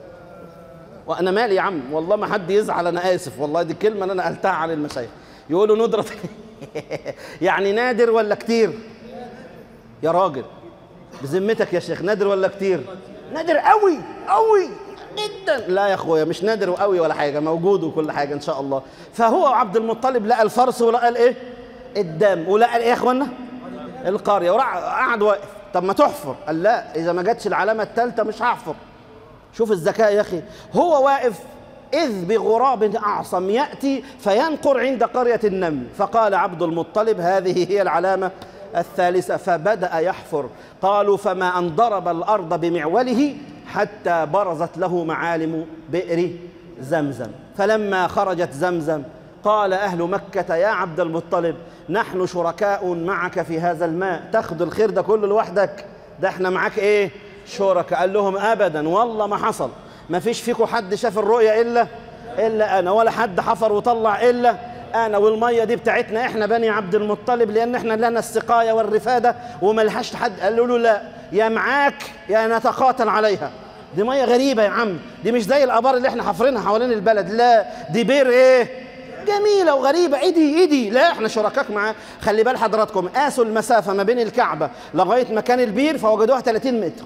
وانا مالي يا عم والله ما حد يزعل انا اسف والله دي كلمه انا نقلتها عن المشايخ يقولوا ندره يعني نادر ولا كتير يا راجل بذمتك يا شيخ نادر ولا كتير نادر قوي قوي جدا لا يا اخويا مش نادر قوي ولا حاجه موجود وكل حاجه ان شاء الله فهو عبد المطلب لقى الفرس ولقى الايه الدم ولقى ايه يا اخوانا القريه وراح قعد واقف طب ما تحفر قال لا اذا ما جاتش العلامه الثالثه مش هحفر شوف الذكاء يا اخي هو واقف إذ بغراب أعصم يأتي فينقر عند قرية النمل فقال عبد المطلب هذه هي العلامة الثالثة فبدأ يحفر قالوا فما أن ضرب الأرض بمعوله حتى برزت له معالم بئر زمزم فلما خرجت زمزم قال أهل مكة يا عبد المطلب نحن شركاء معك في هذا الماء تاخد الخير ده كله لوحدك ده احنا معاك ايه شركاء قال لهم أبدا والله ما حصل ما فيش فيكم حد شاف الرؤيا إلا إلا أنا ولا حد حفر وطلع إلا أنا والمية دي بتاعتنا إحنا بني عبد المطلب لأن إحنا لنا السقاية والرفادة وملهاش حد قالوا له لا يا معاك يا نتقاتل عليها دي مية غريبة يا عم دي مش زي الآبار اللي إحنا حافرينها حوالين البلد لا دي بير إيه جميلة وغريبة ايدي ايدي لا احنا شركاك معاه خلي بال حضراتكم قاسوا المسافة ما بين الكعبة لغاية مكان البير فوجدوها 30 متر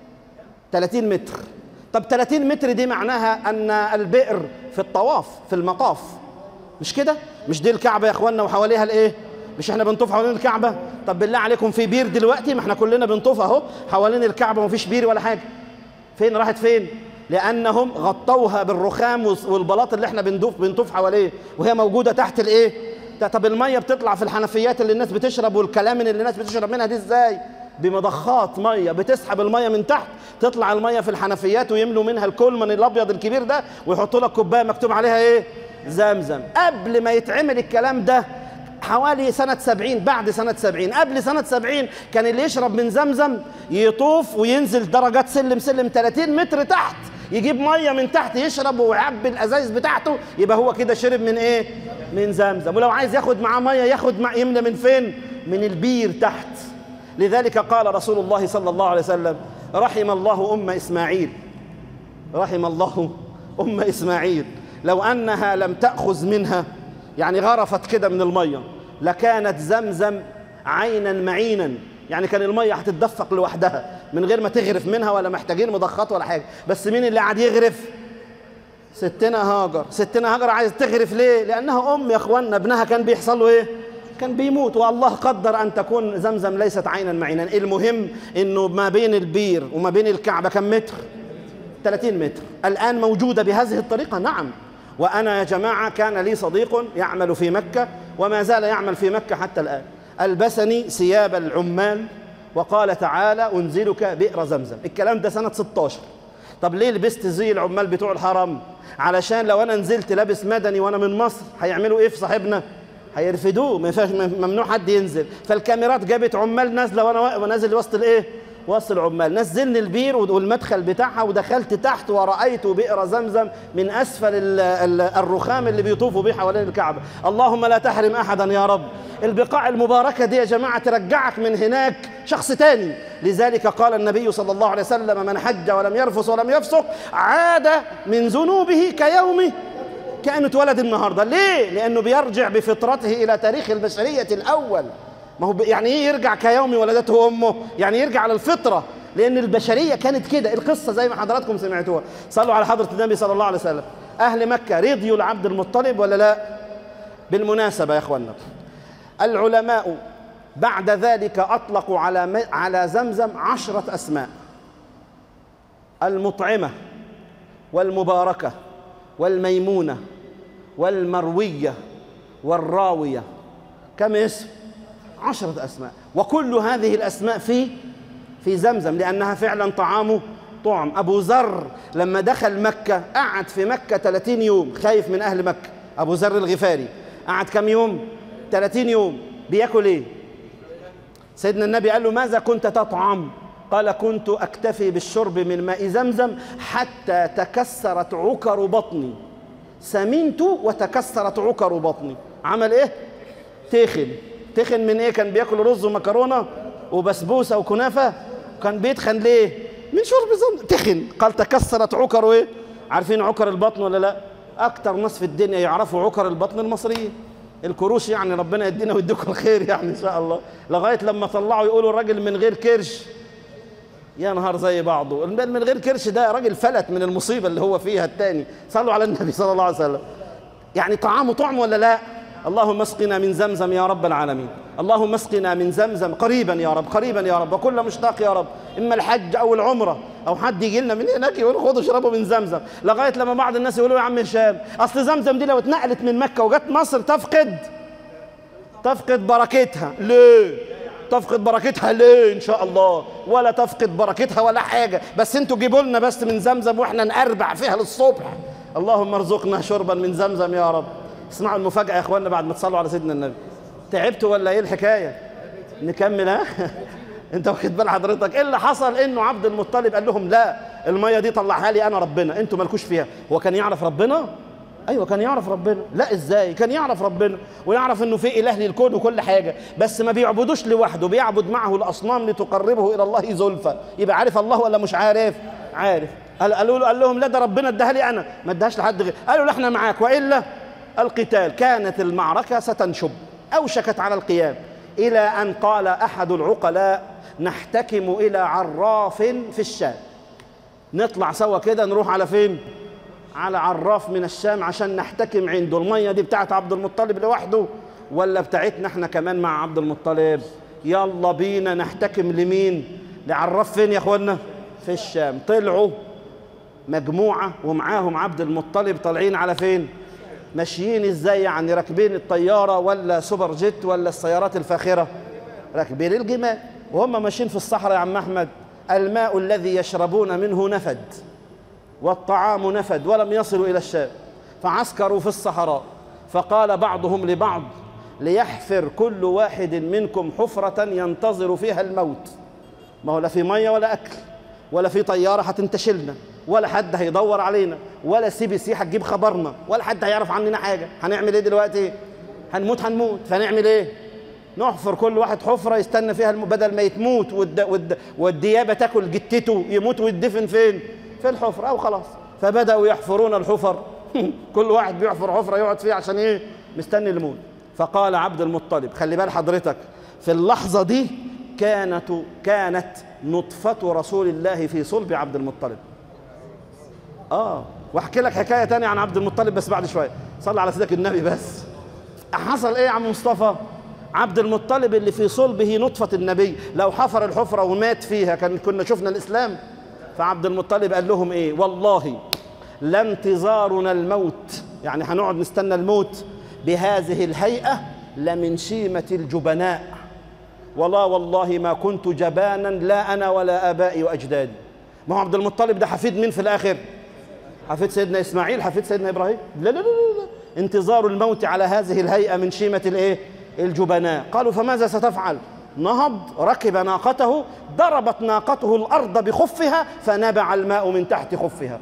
30 متر طب 30 متر دي معناها ان البئر في الطواف في المطاف مش كده مش دي الكعبه يا اخوانا وحواليها الايه مش احنا بنطوف حوالين الكعبه طب بالله عليكم في بير دلوقتي ما احنا كلنا بنطوف اهو حوالين الكعبه ومفيش بير ولا حاجه فين راحت فين لانهم غطوها بالرخام والبلاط اللي احنا بندوف بنطوف حواليه وهي موجوده تحت الايه طب الميه بتطلع في الحنفيات اللي الناس بتشرب والكلام اللي الناس بتشرب منها دي ازاي بمضخات ميه بتسحب الميه من تحت تطلع الميه في الحنفيات ويملوا منها الكولمن الابيض الكبير ده ويحطوا لك كوبايه مكتوب عليها ايه زمزم قبل ما يتعمل الكلام ده حوالي سنة سبعين بعد سنة سبعين قبل سنة سبعين كان اللي يشرب من زمزم يطوف وينزل درجات سلم سلم 30 متر تحت يجيب ميه من تحت يشرب ويعبي الازايز بتاعته يبقى هو كده شرب من ايه من زمزم ولو عايز ياخد معاه ميه ياخد مع يملى من فين من البير تحت لذلك قال رسول الله صلى الله عليه وسلم رحم الله ام اسماعيل رحم الله ام اسماعيل لو انها لم تاخذ منها يعني غرفت كده من الميه لكانت زمزم عينا معينا يعني كان الميه هتتدفق لوحدها من غير ما تغرف منها ولا محتاجين مضخات ولا حاجه بس مين اللي قاعد يغرف ستنا هاجر ستنا هاجر عايز تغرف ليه لانها ام يا اخوانا ابنها كان بيحصل له ايه كان بيموت والله قدر ان تكون زمزم ليست عينا معينا المهم انه ما بين البير وما بين الكعبه كم متر 30 متر الان موجوده بهذه الطريقه نعم وانا يا جماعه كان لي صديق يعمل في مكه وما زال يعمل في مكه حتى الان البسني ثياب العمال وقال تعالى انزلك بئر زمزم الكلام ده سنه 16 طب ليه لبست زي العمال بتوع الحرم علشان لو انا نزلت لابس مدني وانا من مصر هيعملوا ايه في صاحبنا هيرفدوه ما ينفعش ممنوع حد ينزل فالكاميرات جابت عمال نازله وانا نازل وسط الايه وسط العمال نزلني البير والمدخل بتاعها ودخلت تحت ورأيت بئر زمزم من أسفل ال ال الرخام اللي بيطوفوا به حوالين الكعبة اللهم لا تحرم أحدا يا رب البقاع المباركة دي يا جماعة ترجعك من هناك شخص تاني لذلك قال النبي صلى الله عليه وسلم من حج ولم يرفث ولم يفسق عاد من ذنوبه كيومه كأنه اتولد النهارده ليه؟ لأنه بيرجع بفطرته إلى تاريخ البشرية الأول ما هو يعني ايه يرجع كيوم ولدته امه يعني يرجع على الفطره لان البشريه كانت كده القصه زي ما حضراتكم سمعتوها صلوا على حضره النبي صلى الله عليه وسلم اهل مكه رضيوا لعبد المطلب ولا لا بالمناسبه يا اخوانا العلماء بعد ذلك أطلقوا على على زمزم عشرة أسماء المطعمة والمباركة والميمونة والمروية والراوية كم اسم؟ عشرة أسماء وكل هذه الأسماء في في زمزم لأنها فعلا طعامه طعم أبو ذر لما دخل مكة قعد في مكة 30 يوم خايف من أهل مكة أبو ذر الغفاري قعد كم يوم 30 يوم بياكل إيه سيدنا النبي قال له ماذا كنت تطعم قال كنت أكتفي بالشرب من ماء زمزم حتى تكسرت عكر بطني سمنت وتكسرت عكر بطني عمل ايه تخن تخن من ايه كان بياكل رز ومكرونه وبسبوسه وكنافه كان بيتخن ليه من شرب زمزم تخن قال تكسرت عكر ايه عارفين عكر البطن ولا لا اكتر ناس في الدنيا يعرفوا عكر البطن المصريين الكروش يعني ربنا يدينا ويديكم الخير يعني ان شاء الله لغايه لما طلعوا يقولوا الراجل من غير كرش يا نهار زي بعضه من غير كرش ده راجل فلت من المصيبه اللي هو فيها الثاني صلوا على النبي صلى الله عليه وسلم يعني طعامه طعم ولا لا اللهم اسقنا من زمزم يا رب العالمين اللهم اسقنا من زمزم قريبا يا رب قريبا يا رب وكل مشتاق يا رب اما الحج او العمره او حد يجي لنا من هناك يقول خدوا اشربوا من زمزم لغايه لما بعض الناس يقولوا يا عم هشام اصل زمزم دي لو اتنقلت من مكه وجت مصر تفقد تفقد بركتها ليه تفقد بركتها ليه ان شاء الله ولا تفقد بركتها ولا حاجه بس انتوا جيبوا لنا بس من زمزم واحنا نقربع فيها للصبح اللهم ارزقنا شربا من زمزم يا رب اسمعوا المفاجاه يا اخواننا بعد ما تصلوا على سيدنا النبي تعبتوا ولا ايه الحكايه نكمل ها انت واخد بال حضرتك ايه اللي حصل انه عبد المطلب قال لهم لا الميه دي طلعها لي انا ربنا انتوا مالكوش فيها هو كان يعرف ربنا ايوه كان يعرف ربنا لا ازاي كان يعرف ربنا ويعرف انه في اله للكون وكل حاجه بس ما بيعبدوش لوحده بيعبد معه الاصنام لتقربه الى الله زلفى يبقى عارف الله ولا مش عارف عارف قال قالوا له قال لهم لا ده ربنا اداها لي انا ما اداهاش لحد غير قالوا لا احنا معاك والا القتال كانت المعركه ستنشب اوشكت على القيام الى ان قال احد العقلاء نحتكم الى عراف في الشام نطلع سوا كده نروح على فين على عراف من الشام عشان نحتكم عنده الميه دي بتاعت عبد المطلب لوحده ولا بتاعتنا احنا كمان مع عبد المطلب يلا بينا نحتكم لمين لعراف فين يا اخوانا في الشام طلعوا مجموعه ومعاهم عبد المطلب طالعين على فين ماشيين ازاي يعني راكبين الطياره ولا سوبر جيت ولا السيارات الفاخره راكبين الجمال وهم ماشيين في الصحراء يا عم احمد الماء الذي يشربون منه نفد والطعام نفد ولم يصلوا الى الشام فعسكروا في الصحراء فقال بعضهم لبعض ليحفر كل واحد منكم حفرة ينتظر فيها الموت ما هو لا في مية ولا أكل ولا في طيارة هتنتشلنا ولا حد هيدور علينا ولا سي بي سي هتجيب خبرنا ولا حد هيعرف عننا حاجة هنعمل ايه دلوقتي هنموت هنموت فنعمل ايه نحفر كل واحد حفرة يستنى فيها الم... بدل ما يتموت والد... والد... والديابة تاكل جتته يموت ويدفن فين في الحفرة أو خلاص فبدأوا يحفرون الحفر كل واحد بيحفر حفرة يقعد فيها عشان إيه مستني الموت فقال عبد المطلب خلي بال حضرتك في اللحظة دي كانت كانت نطفة رسول الله في صلب عبد المطلب آه واحكي لك حكاية تانية عن عبد المطلب بس بعد شوية صلى على سيدك النبي بس حصل إيه يا عم مصطفى عبد المطلب اللي في صلبه نطفة النبي لو حفر الحفرة ومات فيها كان كنا شفنا الإسلام فعبد المطلب قال لهم ايه والله لا انتظارنا الموت يعني هنقعد نستنى الموت بهذه الهيئة لمن شيمة الجبناء والله والله ما كنت جبانا لا أنا ولا آبائي وأجدادي ما هو عبد المطلب ده حفيد مين في الآخر حفيد سيدنا إسماعيل حفيد سيدنا إبراهيم لا لا لا لا انتظار الموت على هذه الهيئة من شيمة الإيه الجبناء قالوا فماذا ستفعل نهض ركب ناقته ضربت ناقته الارض بخفها فنبع الماء من تحت خفها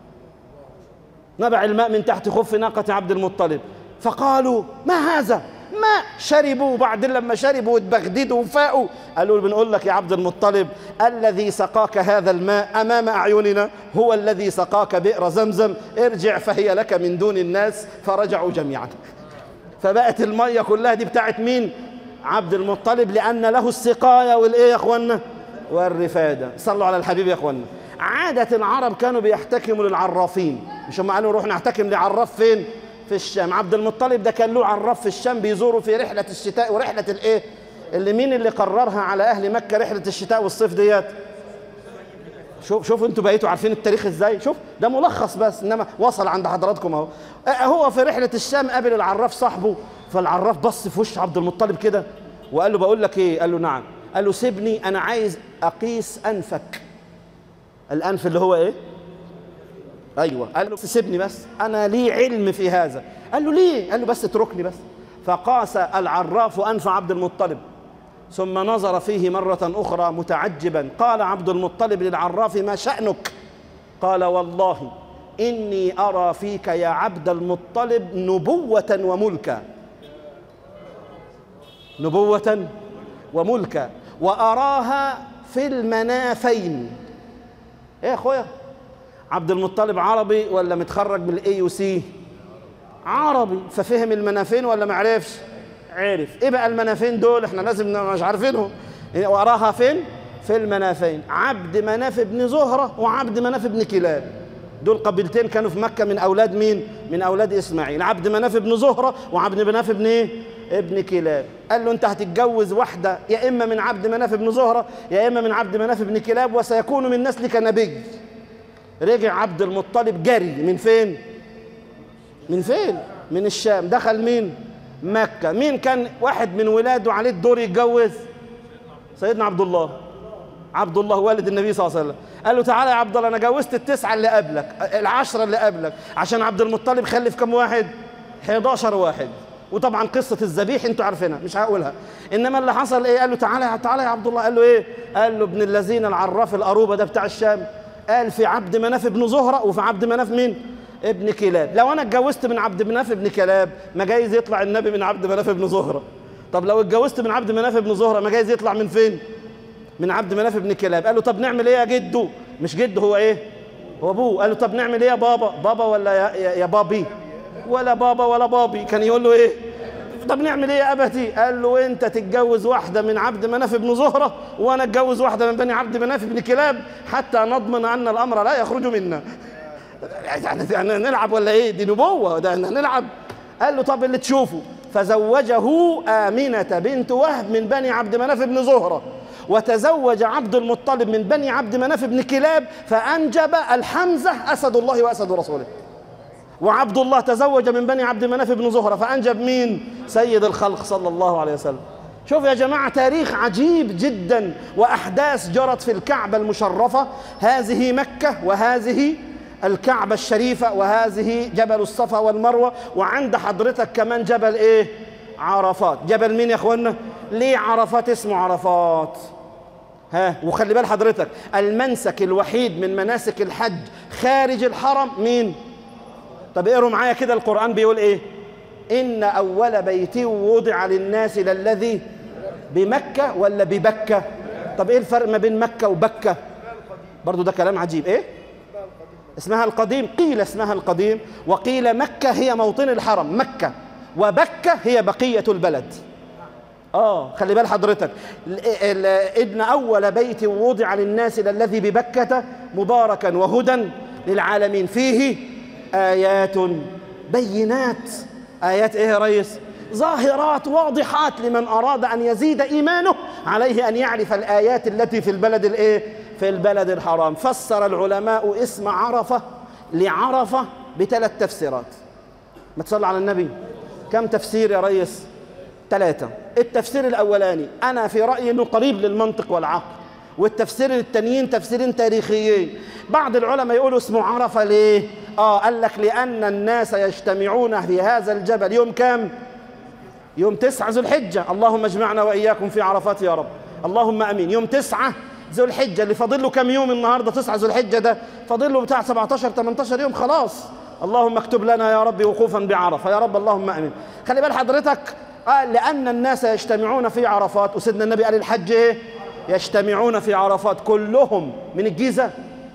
نبع الماء من تحت خف ناقه عبد المطلب فقالوا ما هذا ما شربوا بعدين لما شربوا واتبغددوا وفاقوا قالوا بنقول لك يا عبد المطلب الذي سقاك هذا الماء امام اعيننا هو الذي سقاك بئر زمزم ارجع فهي لك من دون الناس فرجعوا جميعا فبقت الميه كلها دي بتاعت مين عبد المطلب لأن له السقاية والإيه يا أخوانا والرفادة صلوا على الحبيب يا أخوانا عادة العرب كانوا بيحتكموا للعرافين مش هم قالوا نروح نحتكم لعراف فين في الشام عبد المطلب ده كان له عراف في الشام بيزوروا في رحلة الشتاء ورحلة الإيه اللي مين اللي قررها على اهل مكه رحله الشتاء والصيف ديت شوف شوف انتوا بقيتوا عارفين التاريخ ازاي شوف ده ملخص بس انما وصل عند حضراتكم اهو اه هو في رحله الشام قابل العراف صاحبه فالعراف بص في وش عبد المطلب كده وقال له بقول لك ايه قال له نعم قال له سيبني انا عايز اقيس انفك الانف اللي هو ايه ايوه قال له سيبني بس انا لي علم في هذا قال له ليه قال له بس اتركني بس فقاس العراف انف عبد المطلب ثم نظر فيه مرة أخرى متعجبا قال عبد المطلب للعراف ما شأنك قال والله إني أرى فيك يا عبد المطلب نبوة وملكا نبوة وملكا وأراها في المنافين إيه يا أخويا عبد المطلب عربي ولا متخرج من الاي يو سي عربي ففهم المنافين ولا ما عرفش عرف ايه بقى المنافين دول احنا لازم مش عارفينهم وراها فين في المنافين عبد مناف بن زهرة وعبد مناف بن كلاب دول قبيلتين كانوا في مكة من أولاد مين؟ من أولاد إسماعيل عبد مناف بن زهرة وعبد مناف بن إيه؟ ابن كلاب قال له أنت هتتجوز واحدة يا إما من عبد مناف بن زهرة يا إما من عبد مناف بن كلاب وسيكون من نسلك نبي رجع عبد المطلب جري من فين؟ من فين؟ من الشام دخل مين؟ مكة مين كان واحد من ولاده عليه الدور يتجوز سيدنا عبد الله عبد الله والد النبي صلى الله عليه وسلم قال له تعالى يا عبد الله انا جوزت التسعه اللي قبلك العشره اللي قبلك عشان عبد المطلب خلف كم واحد 11 واحد وطبعا قصه الذبيح انتوا عارفينها مش هقولها انما اللي حصل ايه قال له تعالى تعالى يا عبد الله قال له ايه قال له ابن الذين العراف القروبه ده بتاع الشام قال في عبد مناف بن زهره وفي عبد مناف مين ابن كلاب لو انا اتجوزت من عبد مناف ابن كلاب ما جايز يطلع النبي من عبد مناف ابن زهره طب لو اتجوزت من عبد مناف ابن زهره ما جايز يطلع من فين من عبد مناف ابن كلاب قال له طب نعمل ايه يا جدو مش جد هو ايه هو ابوه قال له طب نعمل ايه يا بابا بابا ولا يا, يا, يا بابي ولا بابا ولا بابي كان يقول له ايه طب نعمل ايه يا ابتي قال له انت تتجوز واحده من عبد مناف بن زهره وانا اتجوز واحده من بني عبد مناف بن كلاب حتى نضمن ان الامر لا يخرج منا يعني نلعب ولا ايه دي نبوه ده نلعب قال له طب اللي تشوفه فزوجه آمنة بنت وهب من بني عبد مناف بن زهرة وتزوج عبد المطلب من بني عبد مناف بن كلاب فأنجب الحمزة أسد الله وأسد رسوله وعبد الله تزوج من بني عبد مناف بن زهرة فأنجب مين سيد الخلق صلى الله عليه وسلم شوف يا جماعة تاريخ عجيب جدا وأحداث جرت في الكعبة المشرفة هذه مكة وهذه الكعبة الشريفة وهذه جبل الصفا والمروة وعند حضرتك كمان جبل ايه عرفات جبل مين يا اخوانا ليه عرفات اسمه عرفات ها وخلي بال حضرتك المنسك الوحيد من مناسك الحج خارج الحرم مين طب اقروا معايا كده القرآن بيقول ايه إن أول بيت وضع للناس للذي بمكة ولا ببكة طب ايه الفرق ما بين مكة وبكة برضو ده كلام عجيب ايه اسمها القديم قيل اسمها القديم وقيل مكة هي موطن الحرم مكة وبكة هي بقية البلد اه خلي بال حضرتك ان اول بيت وضع للناس للذي ببكة مباركا وهدى للعالمين فيه ايات بينات ايات ايه يا ريس ظاهرات واضحات لمن اراد ان يزيد ايمانه عليه ان يعرف الايات التي في البلد الايه في البلد الحرام فسر العلماء اسم عرفه لعرفه بثلاث تفسيرات ما تصلي على النبي كم تفسير يا ريس ثلاثة التفسير الأولاني أنا في رأيي أنه قريب للمنطق والعقل والتفسير التانيين تفسيرين تاريخيين بعض العلماء يقولوا اسمه عرفة ليه آه قال لك لأن الناس يجتمعون في هذا الجبل يوم كام يوم تسعة ذو الحجة اللهم اجمعنا وإياكم في عرفات يا رب اللهم أمين يوم تسعة ذو الحجة اللي فاضل له كام يوم النهاردة تسعة ذو الحجة ده فاضل له بتاع 17 18 يوم خلاص اللهم اكتب لنا يا رب وقوفا بعرفة يا رب اللهم أمين خلي بال حضرتك قال لأن الناس يجتمعون في عرفات وسيدنا النبي قال الحج إيه يجتمعون في عرفات كلهم من الجيزة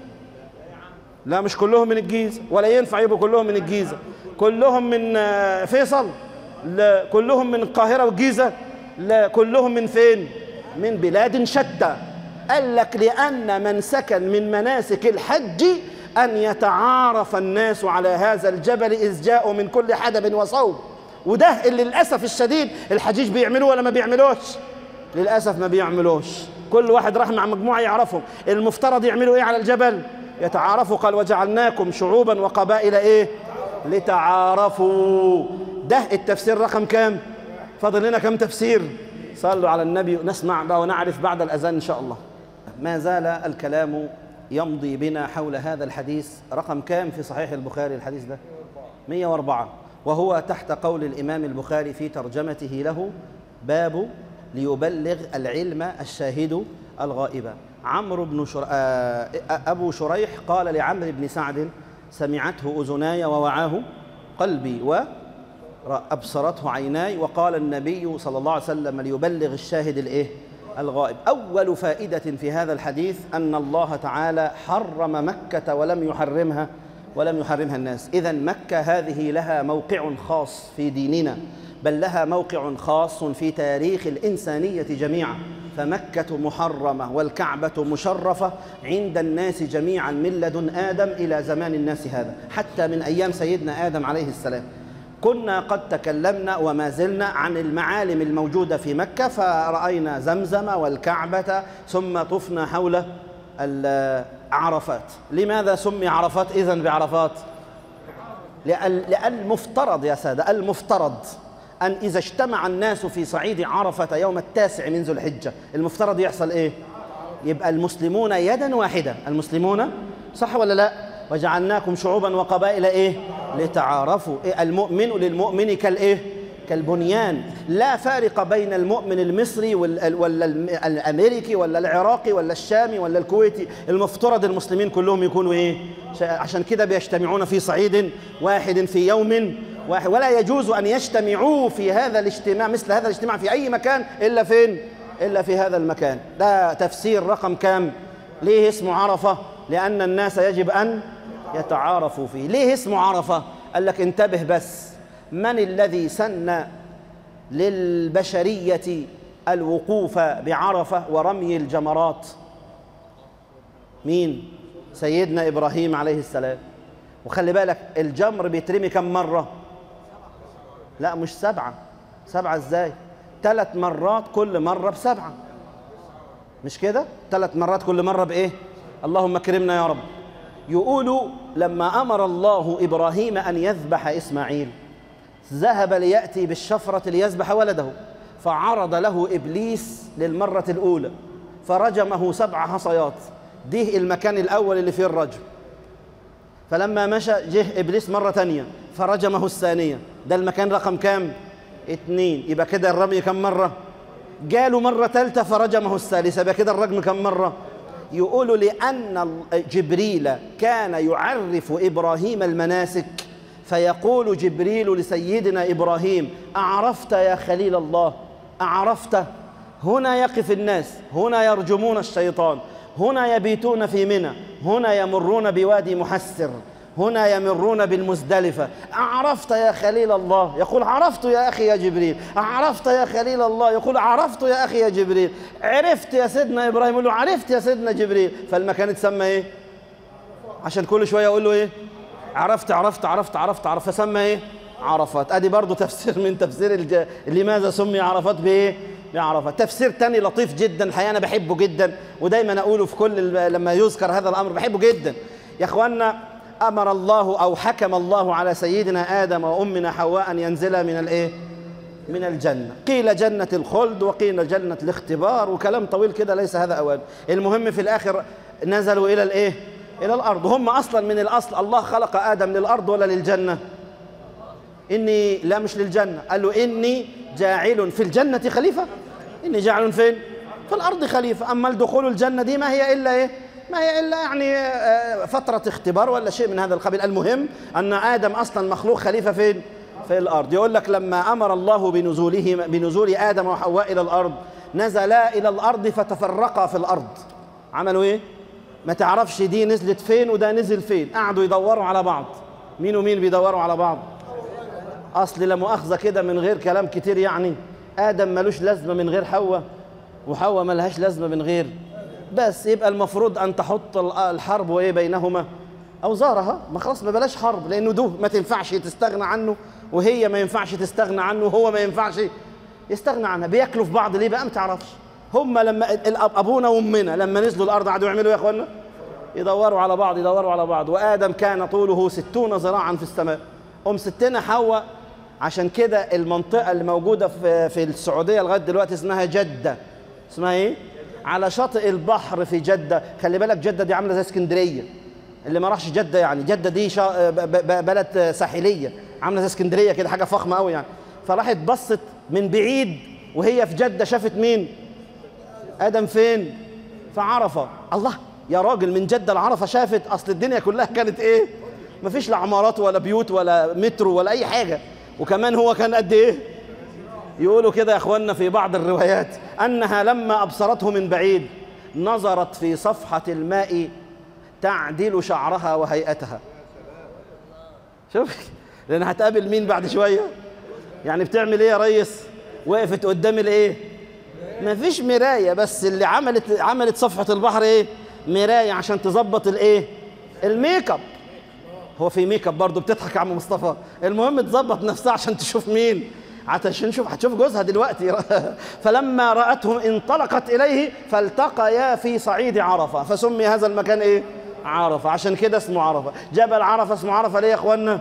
لا مش كلهم من الجيزة ولا ينفع يبقوا كلهم من الجيزة كلهم من فيصل لا كلهم من القاهرة والجيزة لا كلهم من فين من بلاد شتى قال لك لأن من سكن من مناسك الحج أن يتعارف الناس على هذا الجبل إذ جاءوا من كل حدب وصوب وده اللي للأسف الشديد الحجيج بيعملوه ولا ما بيعملوش للاسف ما بيعملوش كل واحد راح مع مجموعه يعرفهم المفترض يعملوا ايه على الجبل يتعارفوا قال وجعلناكم شعوبا وقبائل ايه لتعارفوا ده التفسير رقم كام فاضل لنا كم تفسير صلوا على النبي نسمع بقى ونعرف بعد الاذان ان شاء الله ما زال الكلام يمضي بنا حول هذا الحديث رقم كام في صحيح البخاري الحديث ده 104 وهو تحت قول الإمام البخاري في ترجمته له باب ليبلغ العلم الشاهد الغائب عمرو بن شر... آه أبو شريح قال لعمرو بن سعد سمعته أذناي ووعاه قلبي وأبصرته عيناي وقال النبي صلى الله عليه وسلم ليبلغ الشاهد الإيه؟ الغائب أول فائدة في هذا الحديث أن الله تعالى حرم مكة ولم يحرمها ولم يحرمها الناس إذا مكة هذه لها موقع خاص في ديننا بل لها موقع خاص في تاريخ الإنسانية جميعا فمكة محرمة والكعبة مشرفة عند الناس جميعا من لدن آدم إلى زمان الناس هذا حتى من أيام سيدنا آدم عليه السلام كنا قد تكلمنا وما زلنا عن المعالم الموجودة في مكة فرأينا زمزم والكعبة ثم طفنا حول عرفات لماذا سمي عرفات إذن بعرفات لأن المفترض يا سادة المفترض أن إذا اجتمع الناس في صعيد عرفة يوم التاسع من ذو الحجة المفترض يحصل إيه يبقى المسلمون يدا واحدة المسلمون صح ولا لا وجعلناكم شعوبا وقبائل إيه لتعارفوا إيه المؤمن للمؤمن كالإيه كالبنيان لا فارق بين المؤمن المصري ولا الامريكي ولا العراقي ولا الشامي ولا الكويتي المفترض المسلمين كلهم يكونوا ايه عشان كده بيجتمعون في صعيد واحد في يوم واحد ولا يجوز ان يجتمعوا في هذا الاجتماع مثل هذا الاجتماع في اي مكان الا فين الا في هذا المكان ده تفسير رقم كام ليه اسمه عرفه لان الناس يجب ان يتعارفوا فيه ليه اسمه عرفه قال لك انتبه بس من الذي سن للبشرية الوقوف بعرفة ورمي الجمرات مين سيدنا إبراهيم عليه السلام وخلي بالك الجمر بيترمي كم مرة لا مش سبعة سبعة ازاي ثلاث مرات كل مرة بسبعة مش كده ثلاث مرات كل مرة بإيه اللهم اكرمنا يا رب يقولوا لما أمر الله إبراهيم أن يذبح إسماعيل ذهب ليأتي بالشفرة ليذبح ولده فعرض له إبليس للمرة الأولى فرجمه سبع حصيات ديه المكان الأول اللي فيه الرجم فلما مشى جه إبليس مرة تانية فرجمه الثانية ده المكان رقم كام؟ اتنين يبقى كده الرمي كم مرة؟ جاله مرة ثالثة فرجمه الثالثة يبقى كده الرجم كم مرة؟ يقولوا لأن جبريل كان يعرف إبراهيم المناسك فيقول جبريل لسيدنا ابراهيم اعرفت يا خليل الله اعرفت هنا يقف الناس هنا يرجمون الشيطان هنا يبيتون في منى هنا يمرون بوادي محسر هنا يمرون بالمزدلفة أعرفت يا خليل الله يقول عرفت يا أخي يا جبريل أعرفت يا خليل الله يقول عرفت يا أخي يا جبريل عرفت يا سيدنا إبراهيم يقول له عرفت يا سيدنا جبريل فالمكان اتسمى إيه عشان كل شوية يقول له إيه عرفت عرفت عرفت عرفت عرفت فسمى ايه عرفات ادي برضه تفسير من تفسير الج... لماذا سمي عرفات بايه بعرفات تفسير تاني لطيف جدا الحقيقه انا بحبه جدا ودايما اقوله في كل لما يذكر هذا الامر بحبه جدا يا اخوانا امر الله او حكم الله على سيدنا ادم وامنا حواء ان ينزلا من الايه من الجنة قيل جنة الخلد وقيل جنة الاختبار وكلام طويل كده ليس هذا أوان المهم في الآخر نزلوا إلى الإيه إلى الأرض هم أصلا من الأصل الله خلق آدم للأرض ولا للجنة إني لا مش للجنة قال له إني جاعل في الجنة خليفة إني جاعل فين في الأرض خليفة أما الدخول الجنة دي ما هي إلا إيه ما هي إلا يعني فترة اختبار ولا شيء من هذا القبيل المهم أن آدم أصلا مخلوق خليفة فين في الأرض يقول لك لما أمر الله بنزوله بنزول آدم وحواء إلى الأرض نزلا إلى الأرض فتفرقا في الأرض عملوا إيه ما تعرفش دي نزلت فين وده نزل فين قعدوا يدوروا على بعض مين ومين بيدوروا على بعض اصل لا مؤاخذه كده من غير كلام كتير يعني ادم ملوش لازمه من غير حواء وحواء ملهاش لازمه من غير بس يبقى المفروض ان تحط الحرب وايه بينهما اوزارها ما خلاص ما بلاش حرب لانه ده ما تنفعش تستغنى عنه وهي ما ينفعش تستغنى عنه وهو ما ينفعش يستغنى عنها بياكلوا في بعض ليه بقى ما تعرفش هم لما الأب- ابونا وامنا لما نزلوا الارض قعدوا يعملوا ايه يا اخوانا يدوروا على بعض يدوروا على بعض وادم كان طوله ستون ذراعا في السماء ام ستنا حواء عشان كده المنطقه اللي موجوده في في السعوديه لغايه دلوقتي اسمها جده اسمها ايه على شاطئ البحر في جده خلي بالك جده دي عامله زي اسكندريه اللي ما راحش جده يعني جده دي شا... ب... ب... بلد ساحليه عامله زي اسكندريه كده حاجه فخمه قوي يعني فراحت بصت من بعيد وهي في جده شافت مين ادم فين في عرفه الله يا راجل من جده لعرفه شافت اصل الدنيا كلها كانت ايه مفيش لا عمارات ولا بيوت ولا مترو ولا اي حاجه وكمان هو كان قد ايه يقولوا كده يا اخواننا في بعض الروايات انها لما ابصرته من بعيد نظرت في صفحه الماء تعدل شعرها وهيئتها شوف لان هتقابل مين بعد شويه يعني بتعمل ايه يا ريس وقفت قدام الايه مفيش مرايه بس اللي عملت عملت صفحه البحر ايه مرايه عشان تظبط الايه الميك اب هو في ميك اب برضه بتضحك يا عم مصطفى المهم تظبط نفسها عشان تشوف مين عشان نشوف هتشوف جوزها دلوقتي فلما رأته انطلقت إليه فالتقيا في صعيد عرفة فسمي هذا المكان إيه؟ عرفة عشان كده اسمه عرفة جبل عرفة اسمه عرفة ليه يا إخوانا؟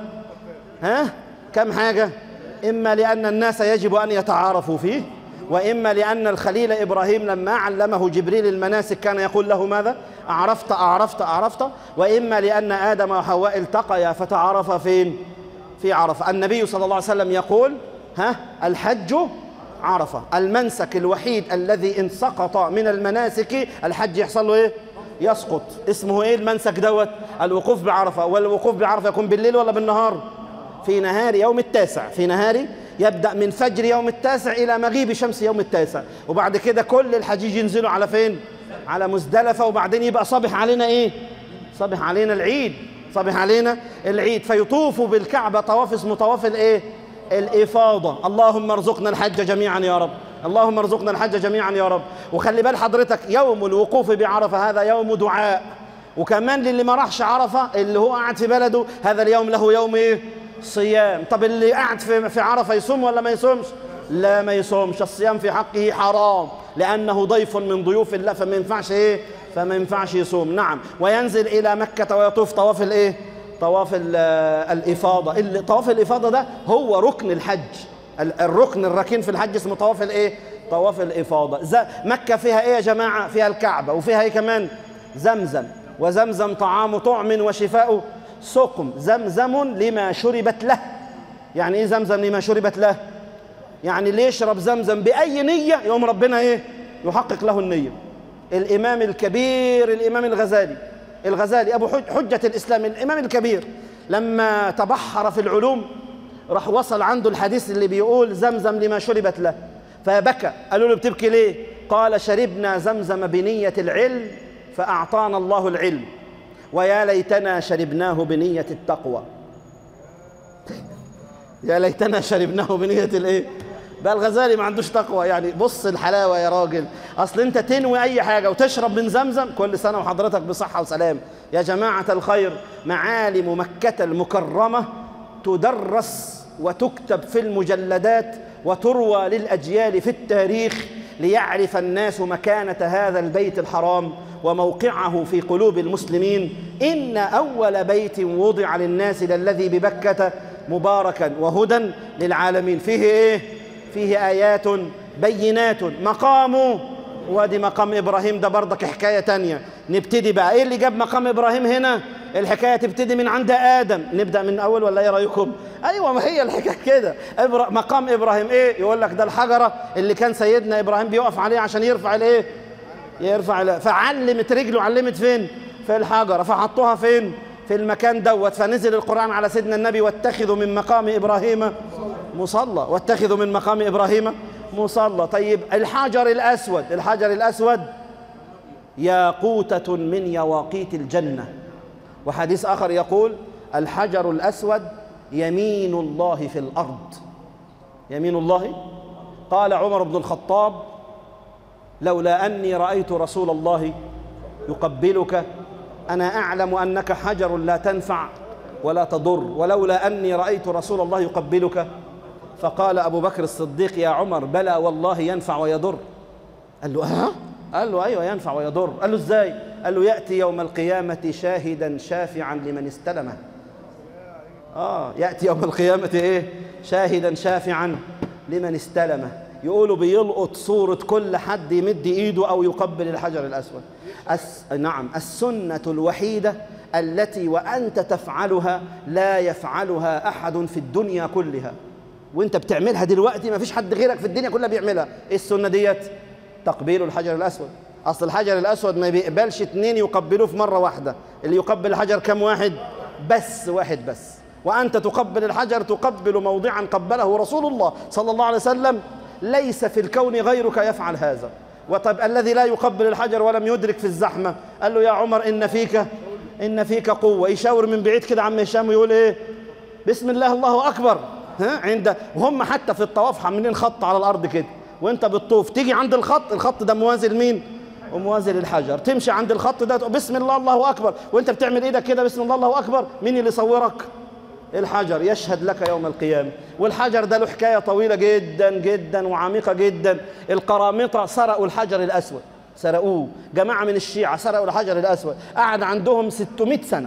ها؟ كم حاجة؟ إما لأن الناس يجب أن يتعارفوا فيه وإما لأن الخليل إبراهيم لما علمه جبريل المناسك كان يقول له ماذا؟ أعرفت أعرفت أعرفت وإما لأن آدم وحواء التقيا فتعارفا فين؟ في عرفة النبي صلى الله عليه وسلم يقول ها الحج عرفة المنسك الوحيد الذي إن سقط من المناسك الحج يحصل له إيه؟ يسقط اسمه إيه المنسك دوت الوقوف بعرفة والوقوف بعرفة يكون بالليل ولا بالنهار في نهار يوم التاسع في نهار يبدأ من فجر يوم التاسع إلى مغيب شمس يوم التاسع وبعد كده كل الحجيج ينزلوا على فين على مزدلفة وبعدين يبقى صبح علينا إيه صبح علينا العيد صبح علينا العيد فيطوف بالكعبة طواف اسمه طواف الإيه الإفاضة اللهم ارزقنا الحج جميعا يا رب اللهم ارزقنا الحج جميعا يا رب وخلي بال حضرتك يوم الوقوف بعرفة هذا يوم دعاء وكمان للي ما راحش عرفة اللي هو قاعد في بلده هذا اليوم له يوم ايه صيام طب اللي قاعد في في عرفة يصوم ولا ما يصومش لا ما يصومش الصيام في حقه حرام لأنه ضيف من ضيوف الله فما ينفعش ايه فما ينفعش يصوم نعم وينزل إلى مكة ويطوف طواف الايه طواف الإفاضة اللي طواف الإفاضة ده هو ركن الحج الركن الركين في الحج اسمه طواف الايه طواف الإفاضة مكة فيها ايه يا جماعة فيها الكعبة وفيها ايه كمان زمزم وزمزم طعام طعم وشفاء سقم زمزم لما شربت له يعني ايه زمزم لما شربت له يعني اللي يشرب زمزم بأي نية يوم ربنا ايه يحقق له النية الإمام الكبير الإمام الغزالي الغزالي أبو حجة الإسلام الإمام الكبير لما تبحر في العلوم راح وصل عنده الحديث اللي بيقول زمزم لما شربت له فبكى قالوا له بتبكي ليه قال شربنا زمزم بنية العلم فأعطانا الله العلم ويا ليتنا شربناه بنية التقوى يا ليتنا شربناه بنية الايه بقى الغزالي ما عندوش تقوى يعني بص الحلاوة يا راجل أصل أنت تنوي أي حاجة وتشرب من زمزم كل سنة وحضرتك بصحة وسلام يا جماعة الخير معالم مكة المكرمة تدرس وتكتب في المجلدات وتروى للأجيال في التاريخ ليعرف الناس مكانة هذا البيت الحرام وموقعه في قلوب المسلمين إن أول بيت وضع للناس للذي ببكة مباركا وهدى للعالمين فيه إيه؟ فيه آيات بينات مقام وادي مقام إبراهيم ده برضك حكاية تانية نبتدي بقى إيه اللي جاب مقام إبراهيم هنا الحكاية تبتدي من عند آدم نبدأ من أول ولا إيه رأيكم أيوة ما هي الحكاية كده إبرا... مقام إبراهيم إيه يقول لك ده الحجرة اللي كان سيدنا إبراهيم بيقف عليه عشان يرفع الإيه يرفع ال... فعلمت رجله علمت فين في الحجرة فحطوها فين في المكان دوت فنزل القرآن على سيدنا النبي واتخذوا من مقام إبراهيم مصلى واتخذوا من مقام إبراهيم مصلى طيب الحجر الأسود الحجر الأسود ياقوتة من يواقيت الجنة وحديث آخر يقول الحجر الأسود يمين الله في الأرض يمين الله قال عمر بن الخطاب لولا أني رأيت رسول الله يقبلك أنا أعلم أنك حجر لا تنفع ولا تضر ولولا أني رأيت رسول الله يقبلك فقال أبو بكر الصديق يا عمر بلى والله ينفع ويضر قال له ها قال له ايوه ينفع ويضر قال له ازاي قال له ياتي يوم القيامه شاهدا شافعا لمن استلمه اه ياتي يوم القيامه ايه شاهدا شافعا لمن استلمه يقولوا بيلقط صورة كل حد يمد ايده او يقبل الحجر الاسود الس... نعم السنة الوحيدة التي وانت تفعلها لا يفعلها احد في الدنيا كلها وانت بتعملها دلوقتي ما فيش حد غيرك في الدنيا كلها بيعملها ايه السنة ديت تقبيل الحجر الاسود اصل الحجر الاسود ما بيقبلش اتنين يقبلوه في مرة واحدة اللي يقبل الحجر كم واحد بس واحد بس وانت تقبل الحجر تقبل موضعا قبله رسول الله صلى الله عليه وسلم ليس في الكون غيرك يفعل هذا وطب الذي لا يقبل الحجر ولم يدرك في الزحمة قال له يا عمر إن فيك إن فيك قوة يشاور من بعيد كده عم هشام ويقول إيه بسم الله الله أكبر ها عند وهم حتى في الطواف عاملين خط على الأرض كده وأنت بتطوف تيجي عند الخط الخط ده موازي لمين وموازي للحجر تمشي عند الخط ده بسم الله الله أكبر وأنت بتعمل إيدك كده بسم الله الله أكبر مين اللي صورك الحجر يشهد لك يوم القيامة والحجر ده له حكاية طويلة جدا جدا وعميقة جدا القرامطة سرقوا الحجر الأسود سرقوه جماعة من الشيعة سرقوا الحجر الأسود قعد عندهم 600 سنة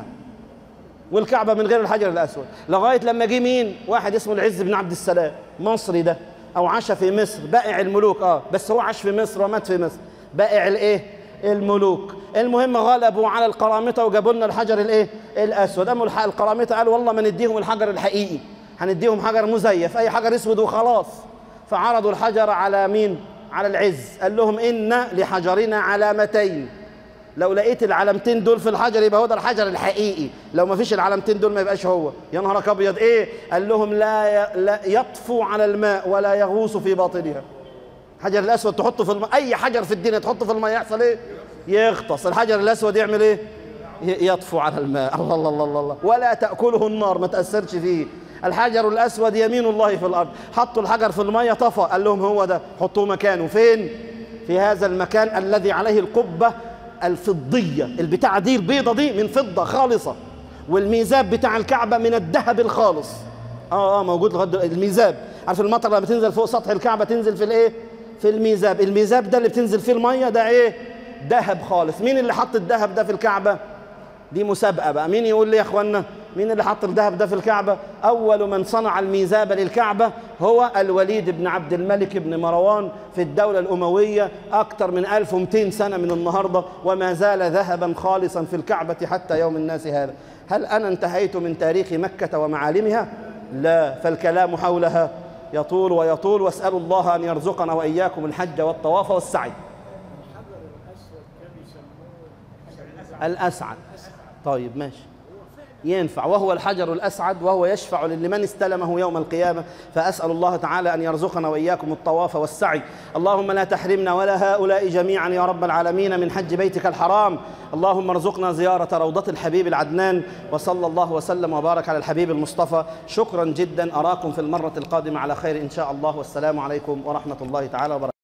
والكعبة من غير الحجر الأسود لغاية لما جه مين واحد اسمه العز بن عبد السلام مصري ده أو عاش في مصر بائع الملوك آه بس هو عاش في مصر ومات في مصر بائع الإيه الملوك المهم غلبوا على القرامطه وجابوا لنا الحجر الايه الاسود اما القرامطه قالوا والله ما نديهم الحجر الحقيقي هنديهم حجر مزيف اي حجر اسود وخلاص فعرضوا الحجر على مين على العز قال لهم ان لحجرنا علامتين لو لقيت العلامتين دول في الحجر يبقى هو ده الحجر الحقيقي لو ما فيش العلامتين دول ما يبقاش هو يا نهارك ابيض ايه قال لهم لا, ي... لا يطفو على الماء ولا يغوص في باطنها الحجر الاسود تحطه في الماء اي حجر في الدنيا تحطه في الماء يحصل ايه يغطس الحجر الاسود يعمل ايه يطفو على الماء الله الله الله الله ولا تاكله النار ما تاثرش فيه الحجر الاسود يمين الله في الارض حطوا الحجر في الميه طفى قال لهم هو ده حطوه مكانه فين في هذا المكان الذي عليه القبه الفضيه البتاعه دي البيضه دي من فضه خالصه والميزاب بتاع الكعبه من الذهب الخالص اه اه موجود لغايه الميزاب عارف المطر لما تنزل فوق سطح الكعبه تنزل في الايه في الميزاب الميزاب ده اللي بتنزل فيه الميه ده ايه ذهب خالص مين اللي حط الذهب ده في الكعبة دي مسابقة بقى مين يقول لي يا اخوانا مين اللي حط الذهب ده في الكعبة أول من صنع الميزاب للكعبة هو الوليد بن عبد الملك بن مروان في الدولة الأموية أكثر من 1200 سنة من النهاردة وما زال ذهبا خالصا في الكعبة حتى يوم الناس هذا هل أنا انتهيت من تاريخ مكة ومعالمها؟ لا فالكلام حولها يطول ويطول واسألوا الله أن يرزقنا وإياكم الحج والطواف والسعي الأسعد طيب ماشي ينفع وهو الحجر الأسعد وهو يشفع لمن استلمه يوم القيامة فأسأل الله تعالى أن يرزقنا وإياكم الطواف والسعي اللهم لا تحرمنا ولا هؤلاء جميعا يا رب العالمين من حج بيتك الحرام اللهم ارزقنا زيارة روضة الحبيب العدنان وصلى الله وسلم وبارك على الحبيب المصطفى شكرا جدا أراكم في المرة القادمة على خير إن شاء الله والسلام عليكم ورحمة الله تعالى وبركاته